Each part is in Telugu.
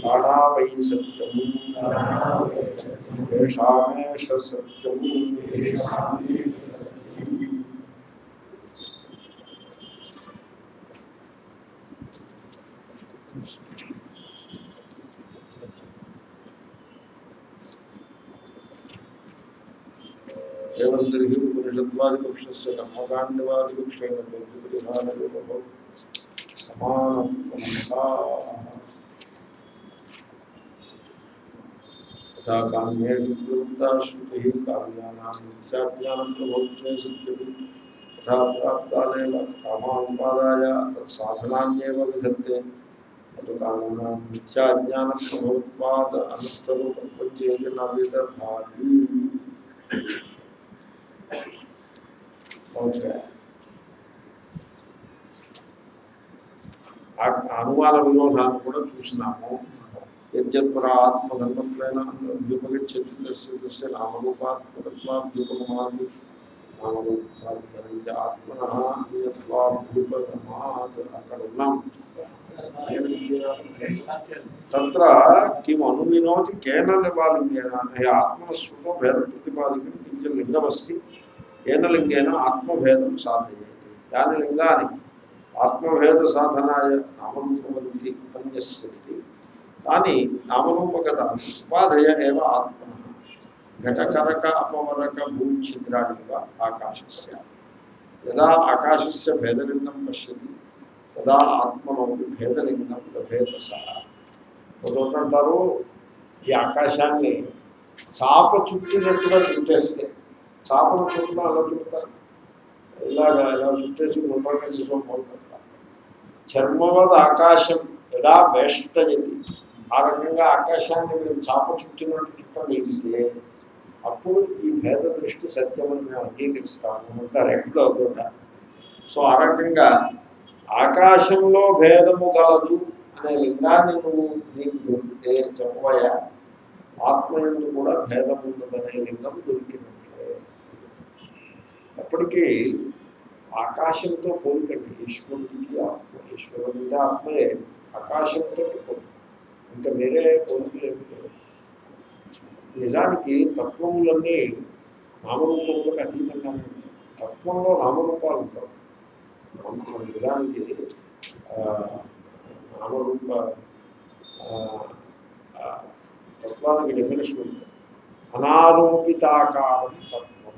ప్రాణా వై సత్యం తేషామేష సత్యం एवं तर्हि उपनिषद्वादिपक्षस्य कर्मकाण्डवादिपक्षेण परिहारयोः समानत्वमः तथा काम्येषु प्रवृत्ता श्रुतिः कार्याणां मिथ्याज्ञानं प्रभोक्ते सत्यति तथा प्राप्तानेव कामानुपादाय तत्साधनान्येव विधत्ते तत् कामानां मिथ्याज्ञानप्रभवत्वात् अनुष्ठरूपपद्येन न विदधाति ఓకే ఆ అనుమాన విరోధాన్ని కూడా చూసినాము యజ్ఞత్వర ఆత్మధర్మత్వైన ద్యుపగచ్చతి తస్య తస్య నామరూపాత్మకత్వాద్యుపగమాది నామరూపాత్మక ఆత్మన అన్యత్వాద్యుపగమాత్ అక్కడ ఉన్నాం తత్ర కిం అనువినోతి కేన లింగేన ఆత్మస్వరూప భేద ప్రతిపాదికం కించ లింగమస్తి ఏన లింగేన ఆత్మభేదం సాధయతి దాని లింగాన్ని ఆత్మభేద సాధనాయ నామరూపవృద్ధి ఉపన్యస్యతి దాని నామరూపగత ఉపాధయ ఏవ ఆత్మ ఘటకరక అపవరక భూఛిద్రాణివ ఆకాశస్య యదా ఆకాశస్య భేదలింగం పశ్యతి తదా ఆత్మనోపి భేదలింగం లభేత సహ అంటారు ఈ ఆకాశాన్ని చాప చుట్టినట్టుగా చుట్టేస్తే చాపను చుట్టూ అలా చుడతారు ఇలాగా ఇలా చుట్టేసి గుండ్రంగా తీసుకొని పోతారు చర్మవద ఆకాశం ఎలా వేష్టయతి ఆ రకంగా ఆకాశాన్ని మీరు చాప చుట్టినట్టు చుట్టగలిగితే అప్పుడు ఈ భేద దృష్టి సత్యమని మేము అంగీకరిస్తాము అంటారు ఎప్పుడు అవుతుంటా సో ఆ రకంగా ఆకాశంలో భేదము గలదు అనే లింగాన్ని నువ్వు నీకు దొరికితే చెప్పబోయా ఆత్మయందు కూడా భేదం ఉండదనే లింగం దొరికినట్లే అప్పటికీ ఆకాశంతో పోలికండి ఈశ్వరుడికి ఆత్మ ఈశ్వరుడి ఆత్మయే ఆకాశంతో పోలి ఇంకా వేరే పోలికలు ఏమి లేవు నిజానికి తత్వములన్నీ నామరూపములకు అతీతంగా ఉంటాయి తత్వంలో నామరూపాలు ఉంటాయి నామ- నిజానికి ఆ, నామరూప ఆ, ఆ, తత్వానికి డెఫినేషన్ ఉంటుంది అనారోపితాకారం తత్వం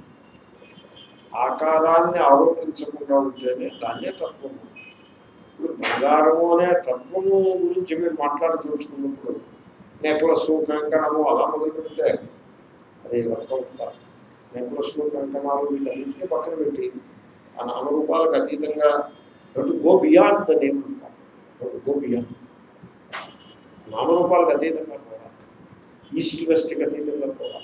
ఆకారాన్ని ఆరోపించకుండా ఉంటేనే దాన్నే తత్వం ఇప్పుడు బంగారము అనే తత్వము గురించి మీరు మాట్లాడుతున్నప్పుడు నెక్లెస్ కంకణము అలా మొదలు పెడితే అది వర్కౌట్ కాదు నెక్లెస్ కంకణాలు వీటన్నింటినీ పక్కన పెట్టి ఆ నామరూపాలకు అతీతంగా go beyond the name go beyond నామరూపాలకు అతీతంగా కూడా ఈస్ట్ వెస్ట్కి అతీతంగా కూడా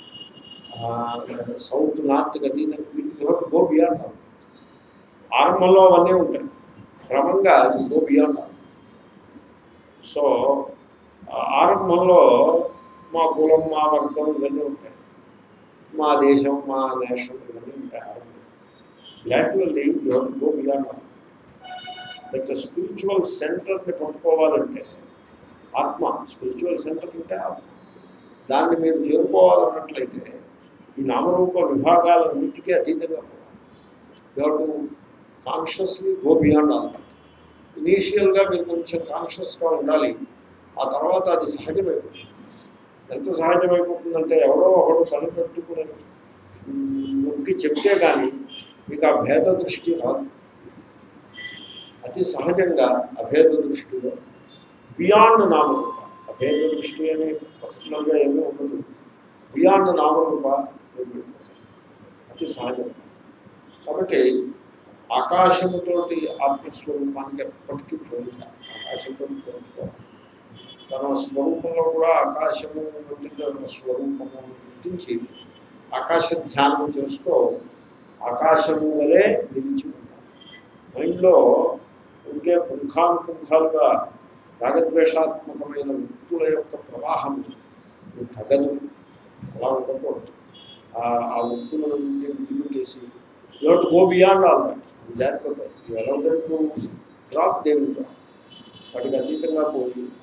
సౌత్ నార్త్కి అతీతంగా వీటికి గో బియాండ్ ఆరంభంలో అవన్నీ ఉంటాయి క్రమంగా గో బియాండ్ సో ఆ ఆరంభంలో మా కులం మా వర్గం ఇవన్నీ ఉంటాయి మా దేశం మా నేషన్ ఇవన్నీ ఉంటాయి ఆరంభంలో gradually you go beyond that spiritual సెంటర్ని పట్టుకోవాలంటే ఆత్మ స్పిరిచువల్ సెంటర్ అంటే ఆత్మ దాన్ని మీరు చేరుకోవాలన్నట్లయితే ఈ నామరూప విభాగాలన్నిటికీ అతీతంగా పోవాలి to consciously go beyond all ఇనీషియల్గా మీరు కొంచెం కాన్షియస్గా ఉండాలి ఆ తర్వాత అది సహజమైపోతుంది ఎంత సహజమైపోతుందంటే ఎవరో ఒకడు పని పెట్టుకుని నొక్కి చెప్తే కానీ మీకు ఆ భేద దృష్టి రాదు అతి సహజంగా అభేద దృష్టిలో బియాండ్ నామరూప అభేద దృష్టి అనే పర్టికులర్గా ఏమీ ఉండదు బియాండ్ నామరూప అతి సహజం కాబట్టి ఆకాశముతోటి ఆత్మస్వరూపానికి ఎప్పటికీ పోలిక ఆకాశంతో పోల్చుకోవాలి తన స్వరూపంలో కూడా ఆకాశము వంటి తన స్వరూపము గుర్తించి ఆకాశ ధ్యానం చేస్తూ ఆకాశము వలె నిలిచి ఉంటాం మైండ్లో ఉంటే పుంఖానుపుంఖాలుగా రాగద్వేషాత్మకమైన వృత్తుల యొక్క ప్రవాహం ఇది తగదు అలా ఉండకూడదు ఆ- ఆ వృత్తుల నుండి విడిపెట్టేసి you go beyond all that జాగ్రత్త ఎవరితో డ్రాప్ దేవుడు వాటికి అతీతంగా పోయి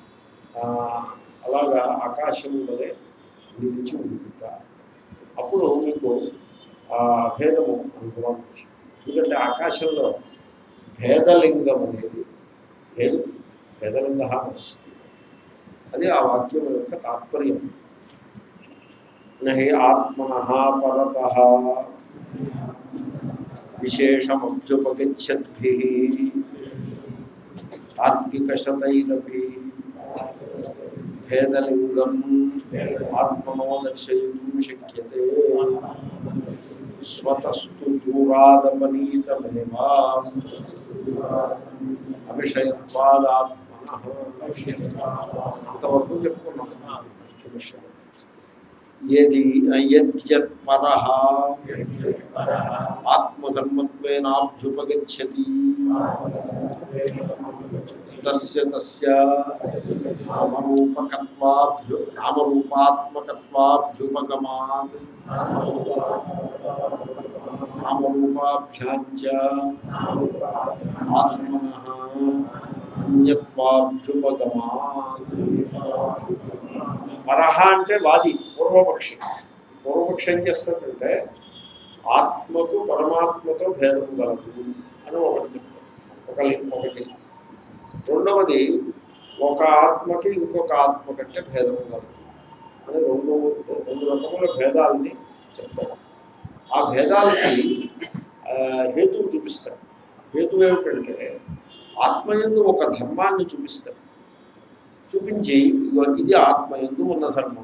ఆ, అలాగా ఆకాశం వలె నిలిచి ఉంటుంట అప్పుడు మీకు ఆ భేదము అనుభవానికి వస్తుంది ఎందుకంటే ఆకాశంలో భేదలింగం అనేది లేదు భేదలింగ నమస్తే అది ఆ వాక్యం యొక్క తాత్పర్యం నహి ఆత్మన పరత విశేషమభ్యుపగచ్చద్భి తాత్వికశతైరపి భేదలింగం ఆత్మనో దర్శయితుం శక్యతే స్వతస్తు దూరాదపనీతమేవా అవిషయత్వాదాత్మన అంతవరకు చెప్పుకున్నాం విషయం యది యద్యత్పర ఆత్మధర్మత్వేనాభ్యుపగచ్చతి తస్య తస్య నామరూపకత్వాభ్యు నామరూపాత్మకత్వాభ్యుపగమాత్ నామరూపాభ్యాం చ ఆత్మనః అన్యత్వాభ్యుపగమాత్ పరహ అంటే వాది పూర్వపక్షి పూర్వపక్షి ఏం చేస్తాడంటే ఆత్మకు పరమాత్మతో భేదం కలదు అని ఒకటి చెప్తాడు ఒక లింక్ ఒకటి రెండవది ఒక ఆత్మకి ఇంకొక ఆత్మ కంటే భేదం కలదు అని రెండు రెండు రకముల భేదాలని చెప్తాడు ఆ భేదాలకి ఆ, హేతువు చూపిస్తాడు హేతు ఏమిటంటే ఆత్మయందు ఒక ధర్మాన్ని చూపిస్తాడు చూపించి ఇదిగో ఇది ఆత్మయందు ఉన్న ధర్మము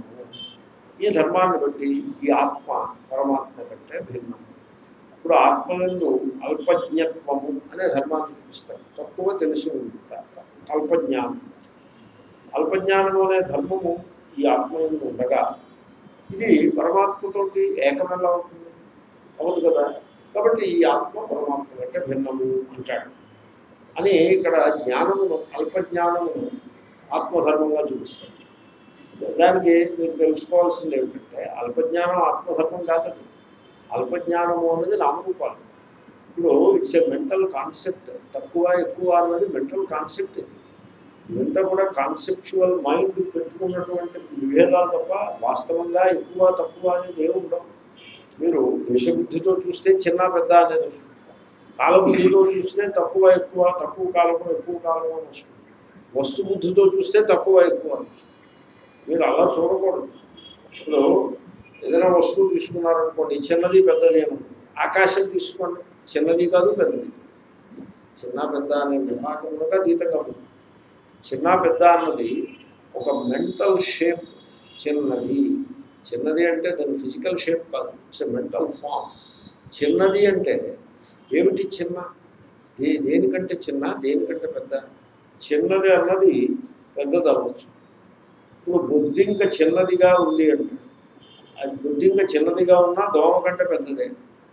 ఈ ధర్మాన్ని బట్టి ఈ ఆత్మ పరమాత్మ కంటే భిన్నం ఇప్పుడు ఆత్మయందు అల్పజ్ఞత్వము అనే ధర్మాన్ని చూపిస్తాడు తక్కువ తెలిసి ఉంటుంది అల్పజ్ఞానం అల్పజ్ఞానము అనే ధర్మము ఈ ఆత్మయందు ఉండగా ఇది పరమాత్మతోటి ఏకమెలా ఉంటుంది అవదు కదా కాబట్టి ఈ ఆత్మ పరమాత్మ కంటే భిన్నము అంటాడు అని ఇక్కడ జ్ఞానమును అల్పజ్ఞానమును ఆత్మధర్మంగా చూపిస్తాడు దానికి మీరు తెలుసుకోవాల్సింది ఏమిటంటే అల్పజ్ఞానం ఆత్మధర్మం కాదు అల్పజ్ఞానము అన్నది నామరూపాలు ఇప్పుడు ఇట్స్ ఎ మెంటల్ కాన్సెప్ట్ తక్కువ ఎక్కువ అన్నది మెంటల్ కాన్సెప్ట్ ఇది ఇదంతా కూడా కాన్సెప్చువల్ మైండ్ పెట్టుకున్నటువంటి విభేదాలు తప్ప వాస్తవంగా ఎక్కువ తక్కువ అనేది ఏమి ఉండవు మీరు దేశబుద్ధితో చూస్తే చిన్న పెద్ద అనేది వస్తుంది కాలబుద్ధితో చూస్తే తక్కువ ఎక్కువ తక్కువ కాలము ఎక్కువ కాలము అని వస్తుంది వస్తు బుద్ధితో చూస్తే తక్కువ ఎక్కువ అని వస్తుంది మీరు అలా చూడకూడదు ఇప్పుడు ఏదైనా వస్తువు తీసుకున్నారనుకోండి చిన్నది పెద్దది అని ఉంటుంది. ఆకాశం తీసుకోండి చిన్నది కాదు పెద్దది చిన్న పెద్ద అనే విభాగంలోగా అతీతంగా ఉంది చిన్న పెద్ద అన్నది ఒక మెంటల్ షేప్ చిన్నది చిన్నది అంటే దాని ఫిజికల్ షేప్ కాదు ఇట్స్ ఎ మెంటల్ ఫామ్ చిన్నది అంటే ఏమిటి చిన్న దే దేనికంటే చిన్న దేనికంటే పెద్ద చిన్నది అన్నది పెద్దది అవ్వచ్చు ఇప్పుడు బొద్దింక చిన్నదిగా ఉంది అంటే అది బొద్దింక చిన్నదిగా ఉన్నా దోమ కంటే పెద్దదే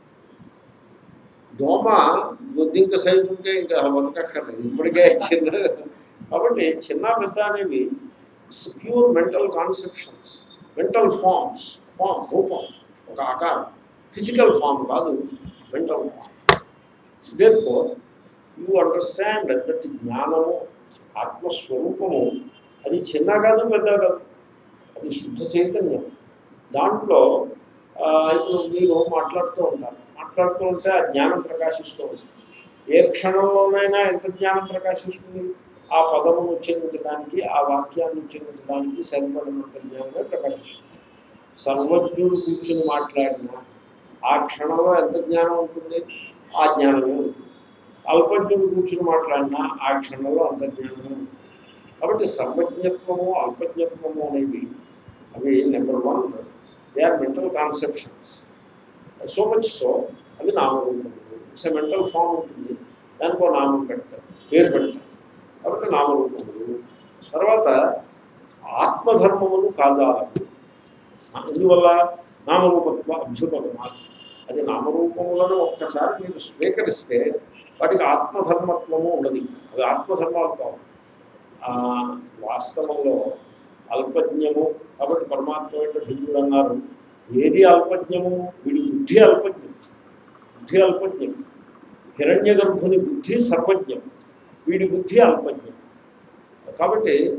దోమ బొద్దింక సైజు ఉంటే ఇంకా బతకక్కర్లేదు ఇప్పటికే చిన్న కాబట్టి చిన్న పెద్ద అనేవి pure mental conceptions mental forms form రూపం ఒక ఆకారం ఫిజికల్ ఫామ్ కాదు mental form therefore you understand that జ్ఞానము ఆత్మస్వరూపము అది చిన్న కాదు పెద్ద కాదు అది శుద్ధ చైతన్యం దాంట్లో ఆ, ఇప్పుడు మీరు మాట్లాడుతూ ఉంటారు మాట్లాడుతూ ఉంటే ఆ జ్ఞానం ప్రకాశిస్తూ ఉంటుంది ఏ క్షణంలోనైనా ఎంత జ్ఞానం ప్రకాశిస్తుంది ఆ పదమును ఉచ్చరించడానికి ఆ వాక్యాన్ని ఉచ్చరించడానికి సరిపడినంత జ్ఞానమే ప్రకాశిస్తుంది సర్వజ్ఞుడు కూర్చుని మాట్లాడినా ఆ క్షణంలో ఎంత జ్ఞానం ఉంటుంది ఆ జ్ఞానమే ఉంటుంది అల్పజ్ఞుడు కూర్చుని మాట్లాడినా ఆ క్షణంలో అంత జ్ఞానమే ఉంటుంది కాబట్టి సర్వజ్ఞత్వము అల్పజ్ఞత్వము అనేవి అవి number one they are mental conceptions so much so అవి నామరూపములు ఇట్స్ ఎ మెంటల్ ఫామ్ ఉంటుంది దానికో నామం పెడతారు పేరు పెడతారు కాబట్టి నామరూపములు తర్వాత ఆత్మధర్మములు కాజాలకు ఎందువల్ల నామరూపత్వ అభ్యుపగమ అది నామరూపములను ఒక్కసారి మీరు స్వీకరిస్తే వాటికి ఆత్మధర్మత్వము ఉన్నది అవి ఆత్మధర్మాలు కావు ఆ, వాస్తవంలో అల్పజ్ఞము కాబట్టి పరమాత్మ యొక్క భిన్నుడు అన్నారు ఏది అల్పజ్ఞము వీడి బుద్ధి అల్పజ్ఞం బుద్ధి అల్పజ్ఞం హిరణ్య గర్భుని బుద్ధి సర్వజ్ఞం వీడి బుద్ధి అల్పజ్ఞం కాబట్టి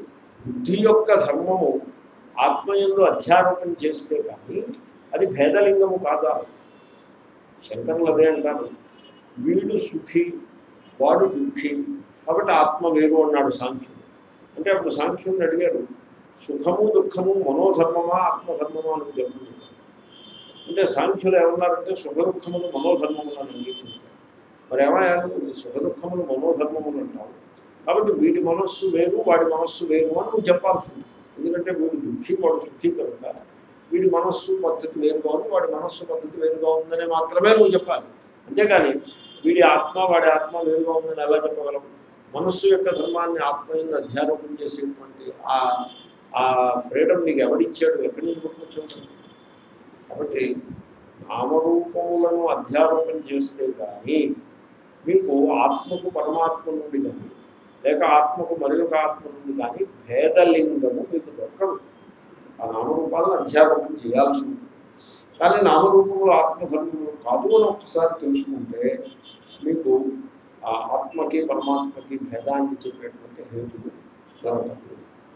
బుద్ధి యొక్క ధర్మము ఆత్మయంలో అధ్యారోపణ చేస్తే కానీ అది భేదలింగము కాదా శంకరులు అదే అంటారు వీడు సుఖి వాడు దుఃఖి కాబట్టి ఆత్మ వేరు అన్నాడు సాంఖ్యుడు అంటే అప్పుడు సాంఖ్యుడిని అడిగారు సుఖము దుఃఖము మనోధర్మమా ఆత్మధర్మమా అని చెప్తుంది అంటే సాంఖ్యులు ఏమన్నారంటే సుఖ దుఃఖములు మనోధర్మములు అని అంగీకరించారు మరి ఏమయ్యారు సుఖ దుఃఖములు మనోధర్మములు అంటారు కాబట్టి వీడి మనస్సు వేరు వాడి మనస్సు వేరు అని నువ్వు చెప్పాల్సి ఉంది ఎందుకంటే వీడు దుఃఖి వాడు సుఖి కనుక వీడి మనస్సు పద్ధతి వేరుగా ఉంది వాడి మనస్సు పద్ధతి వేరుగా ఉందనే మాత్రమే నువ్వు చెప్పాలి అంతేగాని వీడి ఆత్మ వాడి ఆత్మ వేరుగా ఉందని ఎలా చెప్పగలవు మనస్సు యొక్క ధర్మాన్ని ఆత్మయంగా అధ్యారోపణ చేసేటువంటి ఆ ఆ ఫ్రీడమ్ నీకు ఎవడిచ్చాడు ఎక్కడి నుంచి పుట్టుకొచ్చాడు కాబట్టి నామరూపములను అధ్యారోపణ చేస్తే కానీ మీకు ఆత్మకు పరమాత్మ నుండి కానీ లేక ఆత్మకు మరి ఒక ఆత్మ నుండి కానీ భేదలింగము మీకు దొరకదు ఆ నామరూపాలను అధ్యారోపణ చేయాల్సి ఉంటుంది కానీ నామరూపములు ఆత్మధర్మములు కాదు అని ఒక్కసారి తెలుసుకుంటే మీకు ఆ ఆత్మకి పరమాత్మకి భేదాన్ని చెప్పేటువంటి హేతువు దొరకదు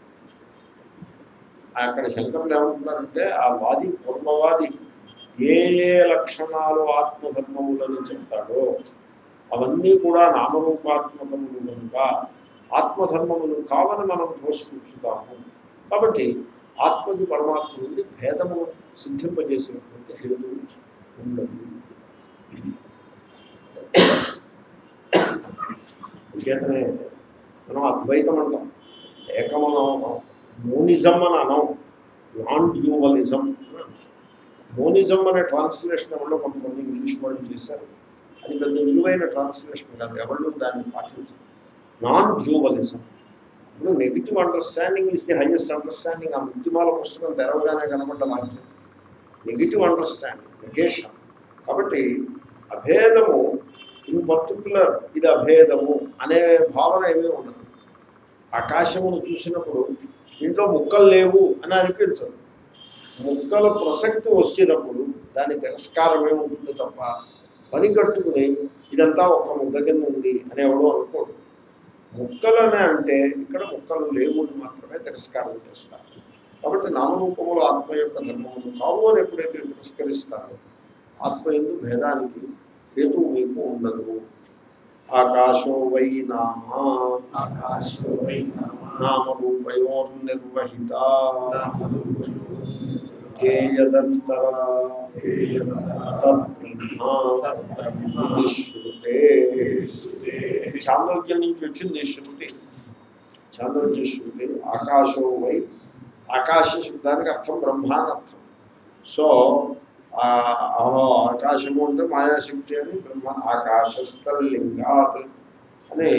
అక్కడ శంకరులు ఏమంటున్నారంటే ఆ వాది పూర్వవాది ఏ ఏ లక్షణాలు ఆత్మధర్మములని చెప్తాడో అవన్నీ కూడా నామరూపాత్మకములు కనుక ఆత్మధర్మములు కావని మనం పోషించుతాము కాబట్టి ఆత్మకి పరమాత్మ నుండి భేదము సిద్ధింపజేసినటువంటి హేతు ఉండదు చేతనే మనం అద్వైతం అంటాం ఏకమనం అనం మోనిజం అని అనం నాన్ డ్యూవలిజం మోనిజం అనే ట్రాన్స్లేషన్ ఎవరో కొంతమంది ఇంగ్లీష్ వాళ్ళు చేశారు అది పెద్ద విలువైన ట్రాన్స్లేషన్ కాదు ఎవరు దాన్ని పాటించారు నాన్ డ్యూవలిజం ఇప్పుడు negative understanding is the highest understanding ఆ ముక్తిమాల పుస్తకం తెరవగానే కనబడ్డ లాంటి నెగిటివ్ అండర్స్టాండింగ్ నెగేషన్ కాబట్టి అభేదము ఇన్ పర్టికులర్ ఇది అభేదము అనే భావన ఏమీ ఉండదు ఆకాశమును చూసినప్పుడు ఇంట్లో ముక్కలు లేవు అని అనిపించదు ముక్కల ప్రసక్తి వచ్చినప్పుడు దాని తిరస్కారమే ఉంటుంది తప్ప పని కట్టుకుని ఇదంతా ఒక ముద్ద కింద ఉంది అని ఎవడో అనుకోడు ముక్కలనే అంటే ఇక్కడ ముక్కలు లేవు అని మాత్రమే తిరస్కారం చేస్తారు కాబట్టి నామరూపములు ఆత్మ యొక్క ధర్మములు కావు అని ఎప్పుడైతే తిరస్కరిస్తారో ఆత్మ ఎందు భేదానికి హేతు మీకు ఉండదు ఆకాశో వై నామా ఆకాశో వై నామరూపయోర్నిర్వహిత ధ్యేయదంతర తద్బ్రహ్మ ఇది శృతే చాందోగ్యం నుంచి వచ్చింది ఈ శృతి చాందోగ్య శృతి ఆకాశో వై ఆకాశ శబ్దానికి అర్థం బ్రహ్మ అని అర్థం సో ఆ, అహో ఆకాశము అంటే మాయాశక్తి అని బ్రహ్మ ఆకాశస్థలింగాత్ అని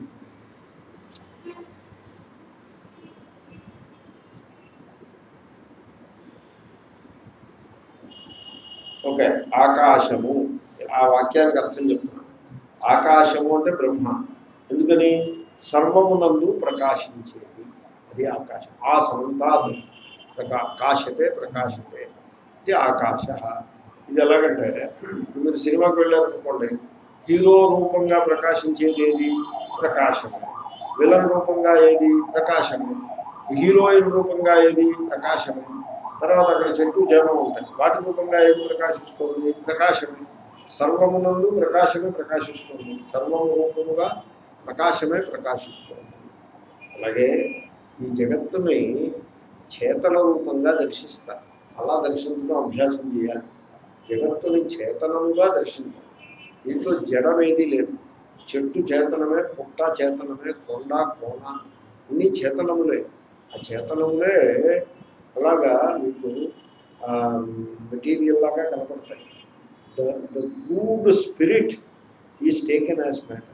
ఓకే ఆకాశము ఆ వాక్యానికి అర్థం చెప్తున్నాను ఆకాశము అంటే బ్రహ్మ ఎందుకని సర్వమునందు ప్రకాశించేది అది ఆకాశం ఆ సమంతాద్ ప్రకా కాశతే ప్రకాశతే ఇది ఆకాశ ఇది ఎలాగంటే ఇప్పుడు మీరు సినిమాకి వెళ్ళారనుకోండి హీరో రూపంగా ప్రకాశించేది ఏది ప్రకాశము విలన్ రూపంగా ఏది ప్రకాశము హీరోయిన్ రూపంగా ఏది ప్రకాశము తర్వాత అక్కడ చెట్టు జనం ఉంటాయి వాటి రూపంగా ఏది ప్రకాశిస్తుంది ప్రకాశమే సర్వమునందు ప్రకాశమే ప్రకాశిస్తుంది సర్వము రూపముగా ప్రకాశమే ప్రకాశిస్తుంది అలాగే ఈ జగత్తుని చేతన రూపంగా దర్శిస్తారు అలా దర్శించడం అభ్యాసం చేయాలి జగత్తుని చేతనముగా దర్శించాలి దీంట్లో జడమేది లేదు చెట్టు చేతనమే పుట్ట చేతనమే కొండ కోన అన్ని చేతనములే ఆ చేతనములే అలాగా మీకు మెటీరియల్ లాగా కనపడతాయి the the good spirit is taken as matter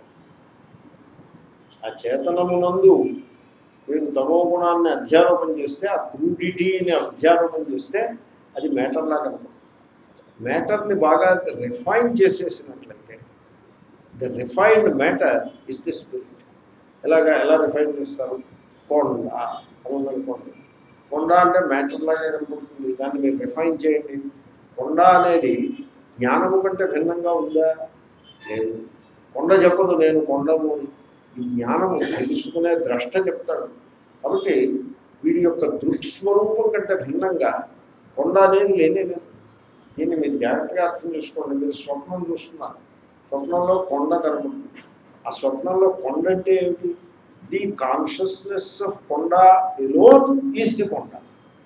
ఆ చేతనమునందు మీరు తమో గుణాన్ని అధ్యారోపణ చేస్తే ఆ క్రూడిటీని అధ్యారోపణ చేస్తే అది మ్యాటర్ లాగా కనపడుతుంది మ్యాటర్ని బాగా రిఫైన్ చేసేసినట్లయితే the refined matter is the spirit ఎలాగా ఎలా రిఫైన్ చేస్తారు కొండ అనుకోండి కొండ అంటే మ్యాటర్ లాగా కనపడుతుంది దాన్ని మీరు రిఫైన్ చేయండి కొండ అనేది జ్ఞానము కంటే భిన్నంగా ఉందా లేదు కొండ చెప్పదు నేను కొండము అని ఈ జ్ఞానము తెలుసుకునే ద్రష్ట చెప్తాడు కాబట్టి వీడి యొక్క దృక్స్వరూపం కంటే భిన్నంగా కొండ అనేది లేనే లేదు దీన్ని మీరు జాగ్రత్తగా అర్థం చేసుకోండి మీరు స్వప్నం చూస్తున్నారు స్వప్నంలో కొండ కనబడుతుంది ఆ స్వప్నంలో కొండ అంటే ఏమిటి the consciousness of konda alone is the konda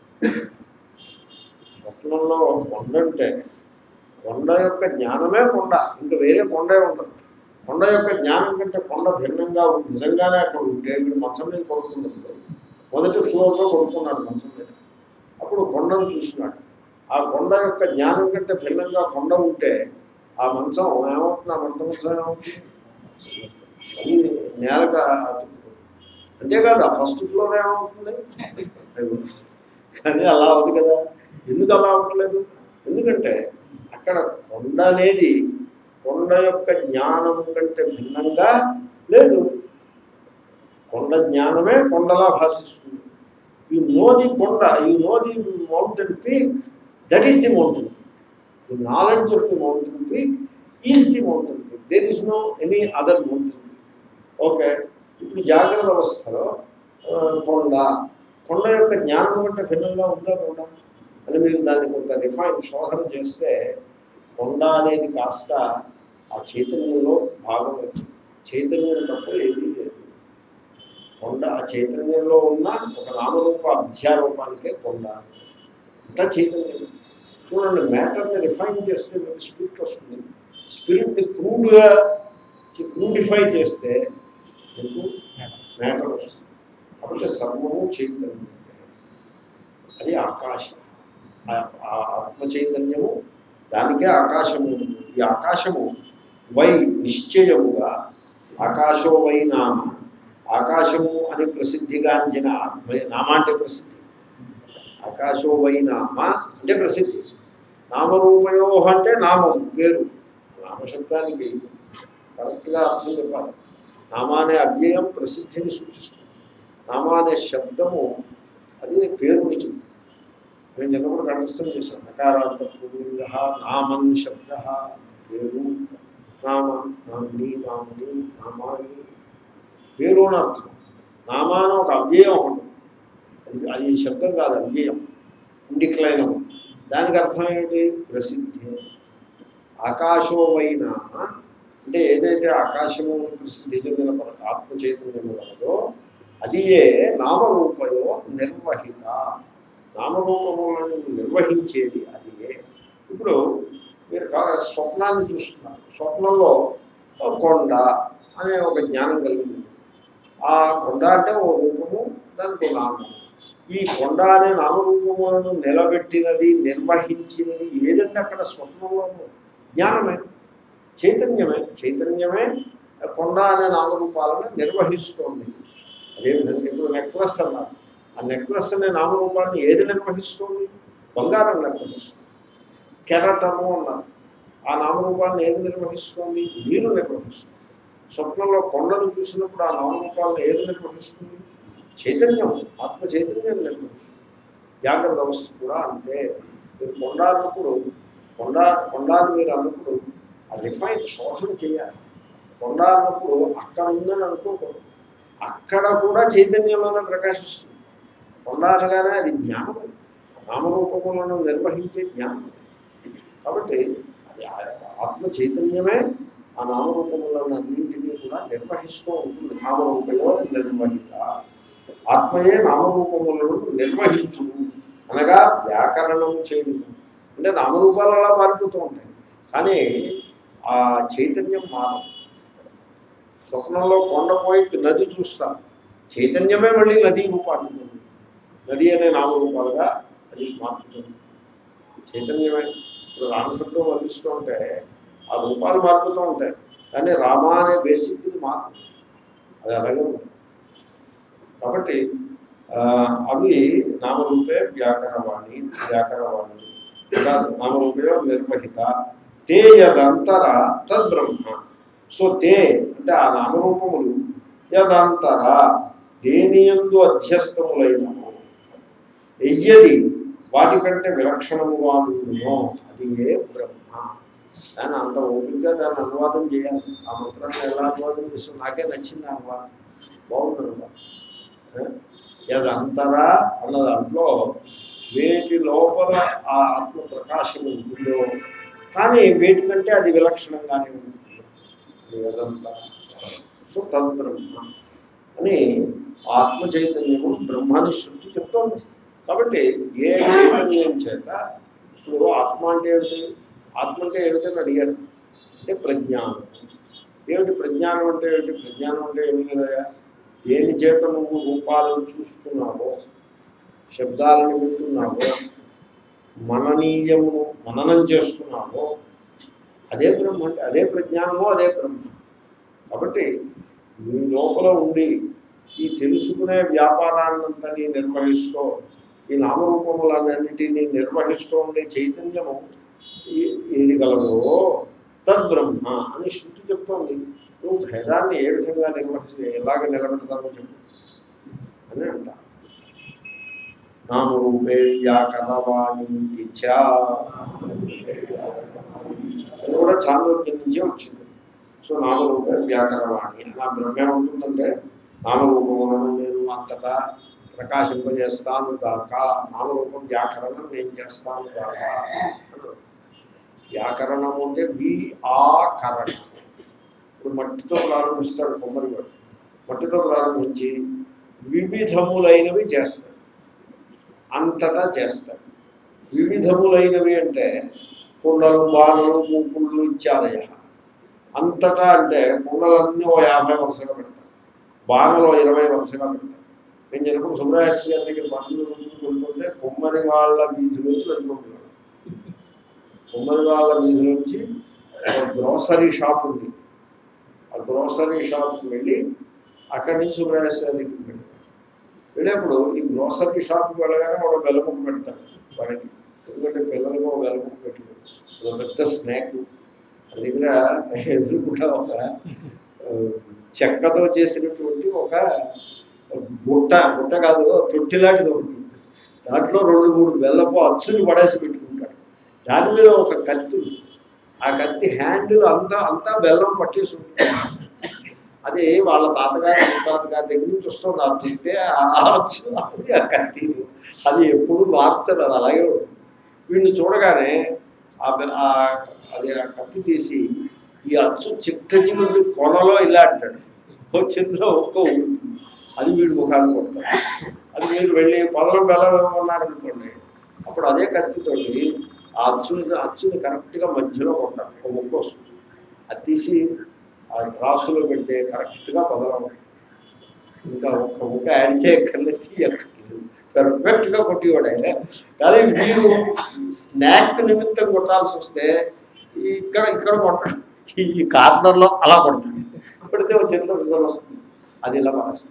స్వప్నంలో కొండ అంటే కొండ యొక్క జ్ఞానమే కొండ ఇంకా వేరే కొండే ఉండదు కొండ యొక్క జ్ఞానం కంటే కొండ భిన్నంగా ఉంది నిజంగానే అక్కడ ఉంటే వీడు మంచం మీద కొడుకున్నప్పుడు మొదటి ఫ్లోర్లో కొడుకున్నాడు మంచం మీద అప్పుడు కొండను చూస్తున్నాడు ఆ కొండ యొక్క జ్ఞానం కంటే భిన్నంగా కొండ ఉంటే ఆ మంచం ఏమవుతుంది ఆ మంట మంచం ఏమవుతుంది అది నేలకు అతుక్కుంటుంది. అంతేకాదు ఆ ఫస్ట్ ఫ్లోర్ ఏమవుతుంది కానీ అలా అవుతుంది కదా ఎందుకు అలా అవ్వట్లేదు ఎందుకంటే అక్కడ కొండ అనేది కొండ యొక్క జ్ఞానం కంటే భిన్నంగా లేదు కొండ జ్ఞానమే కొండలా భాషిస్తుంది you know the konda you know the mountain peak that is the mountain the knowledge of the mountain peak is the mountain peak there is no any other mountain peak okay ఇప్పుడు జాగ్రత్త అవస్థలో ఆ, కొండ కొండ యొక్క జ్ఞానం కంటే భిన్నంగా ఉందా కొండ అని మీరు దాన్ని కొంత రిఫైన్ శోధన చేస్తే కొండ అనేది కాస్త ఆ చైతన్యంలో భాగం చైతన్యం తప్ప ఏదీ లేదు కొండ ఆ చైతన్యంలో ఉన్న ఒక నామరూప అధ్యారూపానికే కొండ అంతా చైతన్యం చూడండి మ్యాటర్ని రిఫైన్ చేస్తే మీకు స్పిరిట్ వస్తుంది స్పిరిట్ని క్రూడ్గా క్రూడిఫై చేస్తే మీకు మ్యాటర్ వస్తుంది కాబట్టి సర్వము చైతన్యం అది ఆకాశం ఆ- ఆ ఆత్మ చైతన్యము దానికే ఆకాశము ఉంది. ఈ ఆకాశము వై నిశ్చయముగా ఆకాశో వై నామ ఆకాశము అని ప్రసిద్ధిగాంచిన ఆత్మ నామ అంటే ప్రసిద్ధి ఆకాశో వై నామ అంటే ప్రసిద్ధి నామరూపయో అంటే నామము పేరు నామశబ్దానికి కరెక్ట్గా అర్థం చెప్పాలి నామ అనే అవ్యయం ప్రసిద్ధిని సూచిస్తుంది నామ అనే శబ్దము అది పేరుని చెప్తుంది నేను చిన్నప్పుడు కంఠస్థం చేశాను నకారాంత పురుష నామన్ శబ్ద పేరు నామ నామిని నామని నామాని పేరు అని అర్థం నామాన ఒక అవ్యయం ఒకటి అది అది శబ్దం కాదు అవ్యయం ఇండిక్లైనం దానికి అర్థం ఏమిటి ప్రసిద్ధి ఆకాశో వై నామ అంటే ఏదైతే ఆకాశము అని ప్రసిద్ధి చెందిన పర- ఆత్మ చైతన్యము కలదో అది ఏ నామరూపయో నిర్వహిత నామరూపములను నిర్వహించేది అది ఏ ఇప్పుడు మీరు కా- స్వప్నాన్ని చూస్తున్నారు స్వప్నంలో ఒక కొండ అనే ఒక జ్ఞానం కలిగింది ఆ కొండ అంటే ఓ రూపము దానికి ఒక నామము ఈ కొండ అనే నామరూపములను నిలబెట్టినది నిర్వహించినది ఏదంటే అక్కడ స్వప్నంలో జ్ఞానమే చైతన్యమే చైతన్యమే ఆ కొండ అనే నామరూపాలను నిర్వహిస్తోంది అదేవిధంగా ఇప్పుడు నెక్లెస్ అన్నారు ఆ నెక్లెస్ అనే నామరూపాన్ని ఏది నిర్వహిస్తుంది బంగారం నిర్వహిస్తుంది కెరటము అన్నారు ఆ నామరూపాన్ని ఏది నిర్వహిస్తుంది నీరు నిర్వహిస్తుంది స్వప్నంలో కొండను చూసినప్పుడు ఆ నామరూపాలను ఏది నిర్వహిస్తుంది చైతన్యం ఆత్మ చైతన్యం నిర్వహిస్తుంది జాగ్రత్త అవస్థ కూడా అంతే మీరు కొండ అన్నప్పుడు కొండ కొండ అని మీరు అన్నప్పుడు ఆ రిఫైన్ శోధన చేయాలి కొండ అన్నప్పుడు అక్కడ ఉందని అనుకోకూడదు అక్కడ కూడా చైతన్యంలోనే ప్రకాశిస్తుంది కొండ అనగానే అది జ్ఞానం అది. నామరూపములను నిర్వహించే జ్ఞానం కాబట్టి అది ఆ- ఆత్మ చైతన్యమే ఆ నామరూపములను అన్నింటినీ కూడా నిర్వహిస్తూ ఉంటుంది నామరూపయో నిర్వహిత ఆత్మయే నామరూపములను నిర్వహించును అనగా వ్యాకరణం చేయడం అంటే నామరూపాలు అలా మారిపోతూ ఉంటాయి కానీ ఆ చైతన్యం మారదు స్వప్నంలో కొండ పోయి నది చూస్తాం చైతన్యమే మళ్ళీ నదీ రూపాన్ని పొందుతుంది. నది అనే నామరూపాలుగా అది మారుతుంది చైతన్యమే ఇప్పుడు రామశబ్దం వర్ణిస్తూ ఉంటే ఆ రూపాలు మారుతూ ఉంటాయి కానీ రామ అనే బేసిక్ మార్పు అది అలాగే ఉంటుంది కాబట్టి ఆ, అవి నామరూపే వ్యాకరవాణి వ్యాకరవాణి ఇలా నామరూపే నిర్వహిత తే యదంతర తద్బ్రహ్మ సో తే అంటే ఆ నామరూపములు యదంతర దేనియందు అధ్యస్తములైనము ఎయ్యది వాటికంటే విలక్షణముగా ఉండునో అది ఏ బ్రహ్మ దాన్ని అంత ఓపికగా దాన్ని అనువాదం చేయాలి ఆ మంత్రాన్ని ఎలా అనువాదం చేస్తాం నాకే నచ్చింది ఆ అనువాదం బాగుంది అనువాదం ఆ? యదంతరా అన్న దాంట్లో వేటి లోపల ఆ ఆత్మ ప్రకాశం ఉంటుందో కానీ వేటి కంటే అది విలక్షణంగానే ఉంటుంది యదంతర సో తద్బ్రహ్మ అని ఆత్మ చైతన్యము బ్రహ్మాని శృతి చెప్తోంది కాబట్టి ఏ చైతన్యం చేత ఇప్పుడు ఆత్మ అంటే ఏమిటి ఆత్మ అంటే ఏమిటని అడిగారు అంటే ప్రజ్ఞానం ఏమిటి ప్రజ్ఞానం అంటే ఏమిటి ప్రజ్ఞానం అంటే ఏమి కదా దేని చేత నువ్వు రూపాలను చూస్తున్నావో శబ్దాలను వింటున్నావో మననీయమును మననం చేస్తున్నావో అదే బ్రహ్మ అంటే అదే ప్రజ్ఞానమో అదే బ్రహ్మ కాబట్టి నీ లోపల ఉండి ఈ తెలుసుకునే వ్యాపారాన్నంతని నిర్వహిస్తూ ఈ నామరూపములన్నింటినీ నిర్వహిస్తూ ఉండే చైతన్యము ఈ- ఏది గలదో తద్బ్రహ్మ అని శృతి చెప్తోంది నువ్వు భేదాన్ని ఏ విధంగా నిర్వహిస్తే ఎలాగ నిలబెడతావో చెప్పు అని అంట నామరూపే వ్యాకరవాణి చ అది కూడా చాందోగ్యం నుంచే వచ్చింది సో నామరూపే వ్యాకరవాణి నా బ్రహ్మే ఉంటుందంటే నామరూపములను నేను అంతటా ప్రకాశింపజేస్తాను దాక నామరూపం వ్యాకరణం నేను చేస్తాను దాక అన్నాడు. వ్యాకరణం అంటే వి ఆ కరణం ఇప్పుడు మట్టితో ప్రారంభిస్తాడు కొమ్మరివాడు మట్టితో ప్రారంభించి వివిధములైనవి చేస్తాడు అంతటా చేస్తాడు వివిధములైనవి అంటే కుండలు బాణలు మూకుళ్ళు ఇత్యాదయ అంతటా అంటే కుండలన్నీ ఓ యాభై వరుసగా పెడతారు బాణలు ఇరవై వరుసగా పెడతారు నేను చిన్నప్పుడు సుబ్రహ్మణ్య గారి దగ్గర పనులు వెళ్తుంటే కుమ్మరి వాళ్ళ వీధిలోంచి వెళ్ళిపోతున్నాను కుమ్మరి వాళ్ళ వీధిలోంచి ఒక గ్రోసరీ షాప్ ఉంది ఆ గ్రోసరీ షాప్కి వెళ్ళి అక్కడి నుంచి సుబ్రహ్మణ్య గారి దగ్గరికి వెళ్ళాను వెళ్ళేప్పుడు ఈ గ్రోసరీ షాప్కి వెళ్ళగానే వాడు బెల్లముక్క పెడతాడు వాడికి ఎందుకంటే పిల్లలకు ఒక బెల్లముక్క పెట్టుకోడు ఒక పెద్ద స్నాక్ అది దగ్గర ఎదురుకుండా ఒక ఆ, చెక్కతో చేసినటువంటి ఒక బుట్ట బుట్ట కాదు తొట్టిలాంటిది ఒకటి ఉంటుంది. దాంట్లో రెండు మూడు బెల్లపు అచ్చుని పడేసి పెట్టుకుంటాడు దాని మీద ఒక కత్తి ఉంది. ఆ కత్తి హ్యాండిల్ అంతా అంతా బెల్లం పట్టేసి ఉంటుంది అది వాళ్ళ తాతగారు ముత్తాతగారి దగ్గర నుంచి వస్తుంది ఆ తింటే ఆ అచ్చు అది ఆ కత్తి అది ఎప్పుడు మార్చరు అది అలాగే ఉంటుంది వీడిని చూడగానే ఆ బె- ఆ అది ఆ కత్తి తీసి ఈ అచ్చు చిత్తజీవుడి కొనలో ఇలా అంటాడు ఓ చిన్న ఒక్క ఊరుతుంది అది వీడి ముఖాన్ని కొడతాడు అది మీరు వెళ్ళి పొదలం బెల్లం ఏమన్నారనుకోండి అప్పుడు అదే కత్తితోటి ఆ అచ్చుని అచ్చుని కరెక్ట్గా మధ్యలో కొట్టాలి ఒక ముక్క వస్తుంది అది తీసి ఆ ట్రాసులో పెడితే కరెక్ట్గా పొదలం ఇంకా ఒక్క ముక్క యాడ్ చేయక్కర్లేదు తీయక్కర్లేదు పర్ఫెక్ట్గా కొట్టేవాడు ఆయన కానీ మీరు స్నాక్ నిమిత్తం కొట్టాల్సి వస్తే ఇక్కడ ఇక్కడ కొట్టడం ఈ కార్నర్లో అలా కొడుతుంది కొడితే ఒక చిన్న రిజల్ట్ వస్తుంది అది ఇలా మారుస్తుంది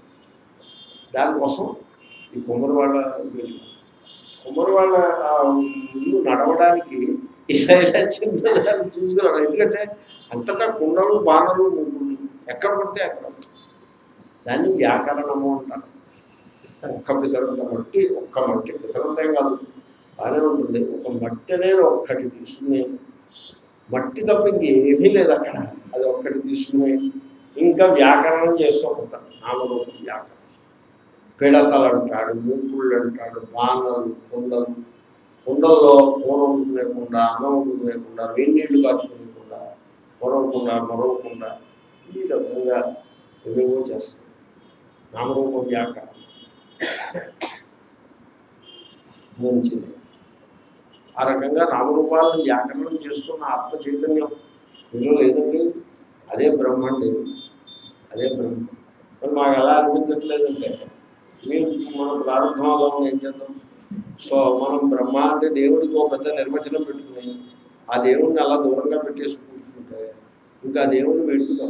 దానికోసం ఈ కుమ్మరి వాళ్ళ వీళ్ళు. కుమ్మరి వాళ్ళ ఆ ఇల్లు నడవడానికి ఇలా ఇలా చిన్నదాన్ని చూసుకున్నాడు ఎందుకంటే అంతటా కుండలు బాణలు ముగ్గులు ఎక్కడ పడితే అక్కడ దాన్ని వ్యాకరణము అంటారు ఒక్క పిసరంత మట్టి ఒక్క మట్టి పిసరంతే కాదు బాగానే ఉంటుంది ఒక మట్టి అనేది ఒక్కటి తీసుకుని మట్టి తప్ప ఇంకేమీ లేదు అక్కడ అది ఒక్కటి తీసుకుని ఇంకా వ్యాకరణం చేస్తూ ఉంటాడు నామరూపం వ్యాకరణం పిడతలు అంటాడు మూకుళ్ళు అంటాడు బాణలు కుండలు కుండల్లో పూర్వం లేకుండా అన్నం లేకుండా వేడి నీళ్లు కాచుకోకుండా మరవకుండా మరవకుండా ఈ రకంగా ఏవేవో చేస్తాడు నామరూపం వ్యాకరణం మంచిది ఆ రకంగా నామరూపాలను వ్యాకరణం చేస్తున్న ఆత్మ చైతన్యం ఇందులో లేదండి అదే బ్రహ్మండి అదే బ్రహ్మ మరి మాకు ఎలా అనిపించట్లేదంటే మీరు మన ప్రారంభంలో ఏం చేద్దాం సో మనం బ్రహ్మ అంటే దేవుడికి ఒక పెద్ద నిర్వచనం పెట్టుకుని ఆ దేవుడిని అలా దూరంగా పెట్టేసి కూర్చుంటే ఇంకా ఆ దేవుడిని పెట్టుకుంటాం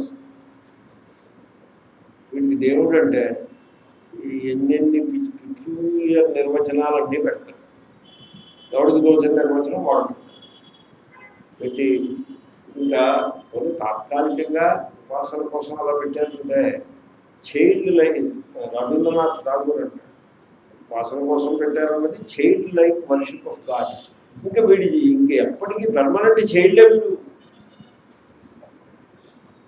వీడికి దేవుడు అంటే ఈ ఎన్నెన్ని పిక్యూలియర్ నిర్వచనాలన్నీ పెడతాడు ఎవడికి తోచిన నిర్వచనం వాడు పెడతాడు. పెట్టి ఇంకా కొన్ని తాత్కాలికంగా ఉపాసన కోసం అలా పెట్టారంటే చైల్డ్ లైక్ రవీంద్రనాథ్ ఠాగూర్ అంటే ఉపాసన కోసం పెట్టారన్నది child like worship of God ఇంకా వీడి ఇంక ఎప్పటికీ పర్మనెంట్ చైల్డే వీడు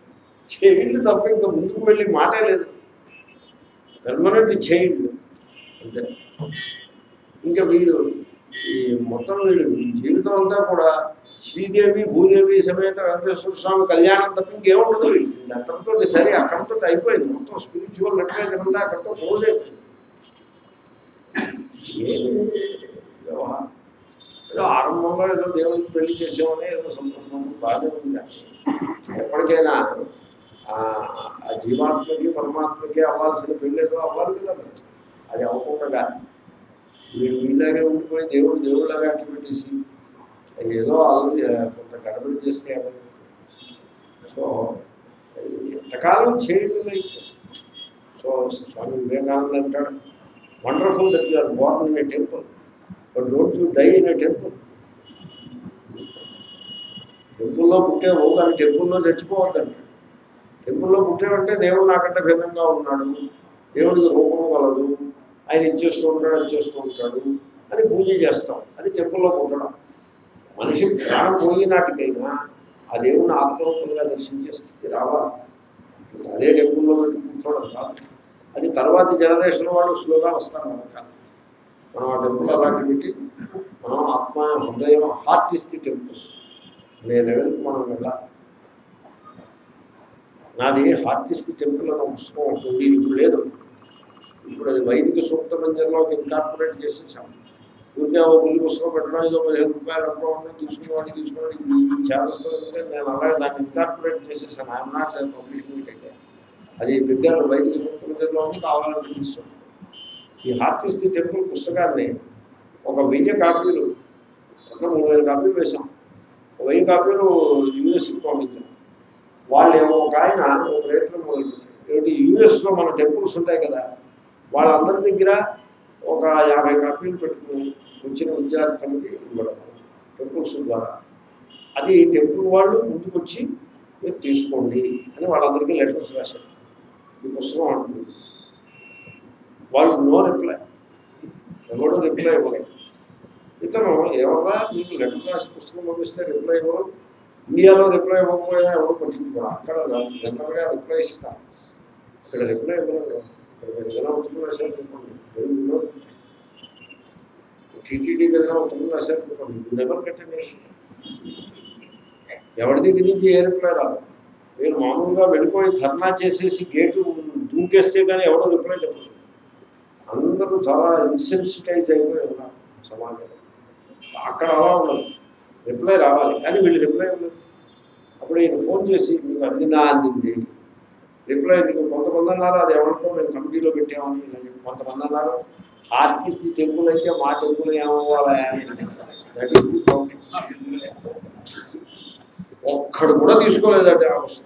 చైల్డ్ తప్ప ఇంకా ముందుకు వెళ్ళి మాటే లేదు పర్మనెంట్ చైల్డ్ ఇంకా వీడు ఈ మొత్తం వీడు జీవితం అంతా కూడా శ్రీదేవి భూదేవి సమేత వెంకటేశ్వర స్వామి కళ్యాణం తప్ప ఇంకేముండదు వీడికి. అక్కడితో సరే అక్కడితో అయిపోయింది మొత్తం స్పిరిచువల్ లిటరేచర్ అంతా అక్కడితో క్లోజ్ అయిపోయింది ఏమి వ్యవహారం ఏదో ఆరంభంలో ఏదో దేవుడికి పెళ్లి చేసామని ఏదో సంతోషం బాగానే ఉంది కానీ ఎప్పటికైనా ఆ ఆ జీవాత్మకి పరమాత్మకి అవ్వాల్సిన పెళ్ళి ఏదో అవ్వాలి కదా మరి. అది అవ్వకుండా వీడు వీళ్ళలాగే ఉండిపోయి దేవుడు దేవుళ్ళగా అట్టు పెట్టేసి ఏదో ఆలోచి కొంత గడబడి చేస్తే ఏమైంది? సో ఎంతకాలం చేయడం అయితే సో స్వామి వివేకానంద అంటాడు wonderful that you are born in a temple but don't you die in a temple టెంపుల్లో పుట్టావు కానీ టెంపుల్లో చచ్చిపోవద్దంట టెంపుల్లో పుట్టావంటే దేవుడు నాకంటే భిన్నంగా ఉన్నాడు దేవుడికి రూపం కలదు ఆయన ఇచ్చేస్తూ ఉంటాడు ఇచ్చేస్తూ ఉంటాడు అని పూజ చేస్తాం అది టెంపుల్లో పుట్టడం మనిషి ప్రాణం పోయి నాటికైనా ఆ దేవుడిని ఆత్మరూపంగా దర్శించే స్థితి రావాలి అదే టెంపుల్లో పెట్టి కూర్చోవడం కాదు అది తర్వాతి జనరేషన్ వాళ్ళు స్లోగా వస్తారు మనక మనం ఆ టెంపుల్ అలాంటి పెట్టి మనం ఆత్మ హృదయం హార్ట్ ఇస్ ది టెంపుల్ అనే లెవెల్కి మనం వెళ్ళాలి నాది హార్ట్ ఇస్ ది టెంపుల్ అనే పుస్తకం ఉంటుంది ఇప్పుడు లేదు ఇప్పుడు అది వైదిక సూక్త మంజంలోకి ఇన్కార్పొరేట్ చేసేసాం ఊరికే ఒక ముందు పుస్తకం పెట్టడం ఏదో పదిహేను రూపాయలు అనుకోవడం తీసుకునే వాడికి తీసుకుని ఈ చేస్తూ నేను అలాగే దాన్ని ఇన్కార్పొరేట్ చేసేసాను ఐఎమ్ నాట్ పబ్లిషింగ్ ఇట్ అయితే అది విద్యార్థులు వైదిక సూక్త మంజంలో ఉంది కావాలని పెట్టిస్తున్నాను ఈ హార్ట్ ఇస్ ది టెంపుల్ పుస్తకాన్ని ఒక వెయ్యి కాపీలు ఒక మూడు వేల కాపీలు వేశాం ఒక వెయ్యి కాపీలు యూఎస్కి పంపించాం వాళ్ళు ఏమో ఒక ఆయన ఒక ప్రయత్నం మొదలుపెట్టారు ఏమిటి యూఎస్లో మన టెంపుల్స్ ఉంటాయి కదా వాళ్ళందరి దగ్గర ఒక యాభై కాపీలు పెట్టుకుని వచ్చిన విద్యార్థులకి ఇవ్వడం టెంపుల్స్ ద్వారా అది టెంపుల్ వాళ్ళు ముందుకు వచ్చి మీరు తీసుకోండి అని వాళ్ళందరికీ లెటర్స్ రాశారు ఈ పుస్తకం అంటుంది వాళ్ళు నో రిప్లై ఎవడో రిప్లై ఇవ్వలేదు ఇతను ఎవరా మీకు లెటర్ రాసి పుస్తకం పంపిస్తే రిప్లై ఇవ్వరు ఇండియాలో రిప్లై ఇవ్వకపోయినా ఎవరు పట్టించుకోరు అక్కడ జనరల్గా రిప్లై ఇస్తారు ఇక్కడ రిప్లై ఇవ్వలేదు ఇక్కడ ఏదైనా ఉత్తరం రాశారు అనుకోండి తెలుగులో టీటీడీకి ఏదైనా ఉత్తరం రాశారు అనుకోండి నెవర్ కట్టండి ఎవరి దగ్గర నుంచి ఏ రిప్లై రాదు మీరు మామూలుగా వెళ్ళిపోయి ధర్నా చేసేసి గేటు దూకేస్తే కానీ ఎవడో రిప్లై చెప్పలేదు అందరూ చాలా ఇన్సెన్సిటైజ్ అయిపోయి ఉన్నారు సమాజంలో అక్కడ అలా ఉండదు రిప్లై రావాలి కానీ వీళ్ళు రిప్లై ఇవ్వలేదు అప్పుడు ఈయన ఫోన్ చేసి మీకు అందిందా అందింది రిప్లై ఎందుకు కొంతమంది అన్నారు అది ఎవరికో మేము కమిటీలో పెట్టామని ఇలా చెప్పి కొంతమంది అన్నారు ఆర్టిస్ట్ టెంపుల్ అయితే మా టెంపుల్ ఏమవ్వాలా దట్ ఈస్ ది ఒక్కడు కూడా తీసుకోలేదంటే ఆ పుస్తకం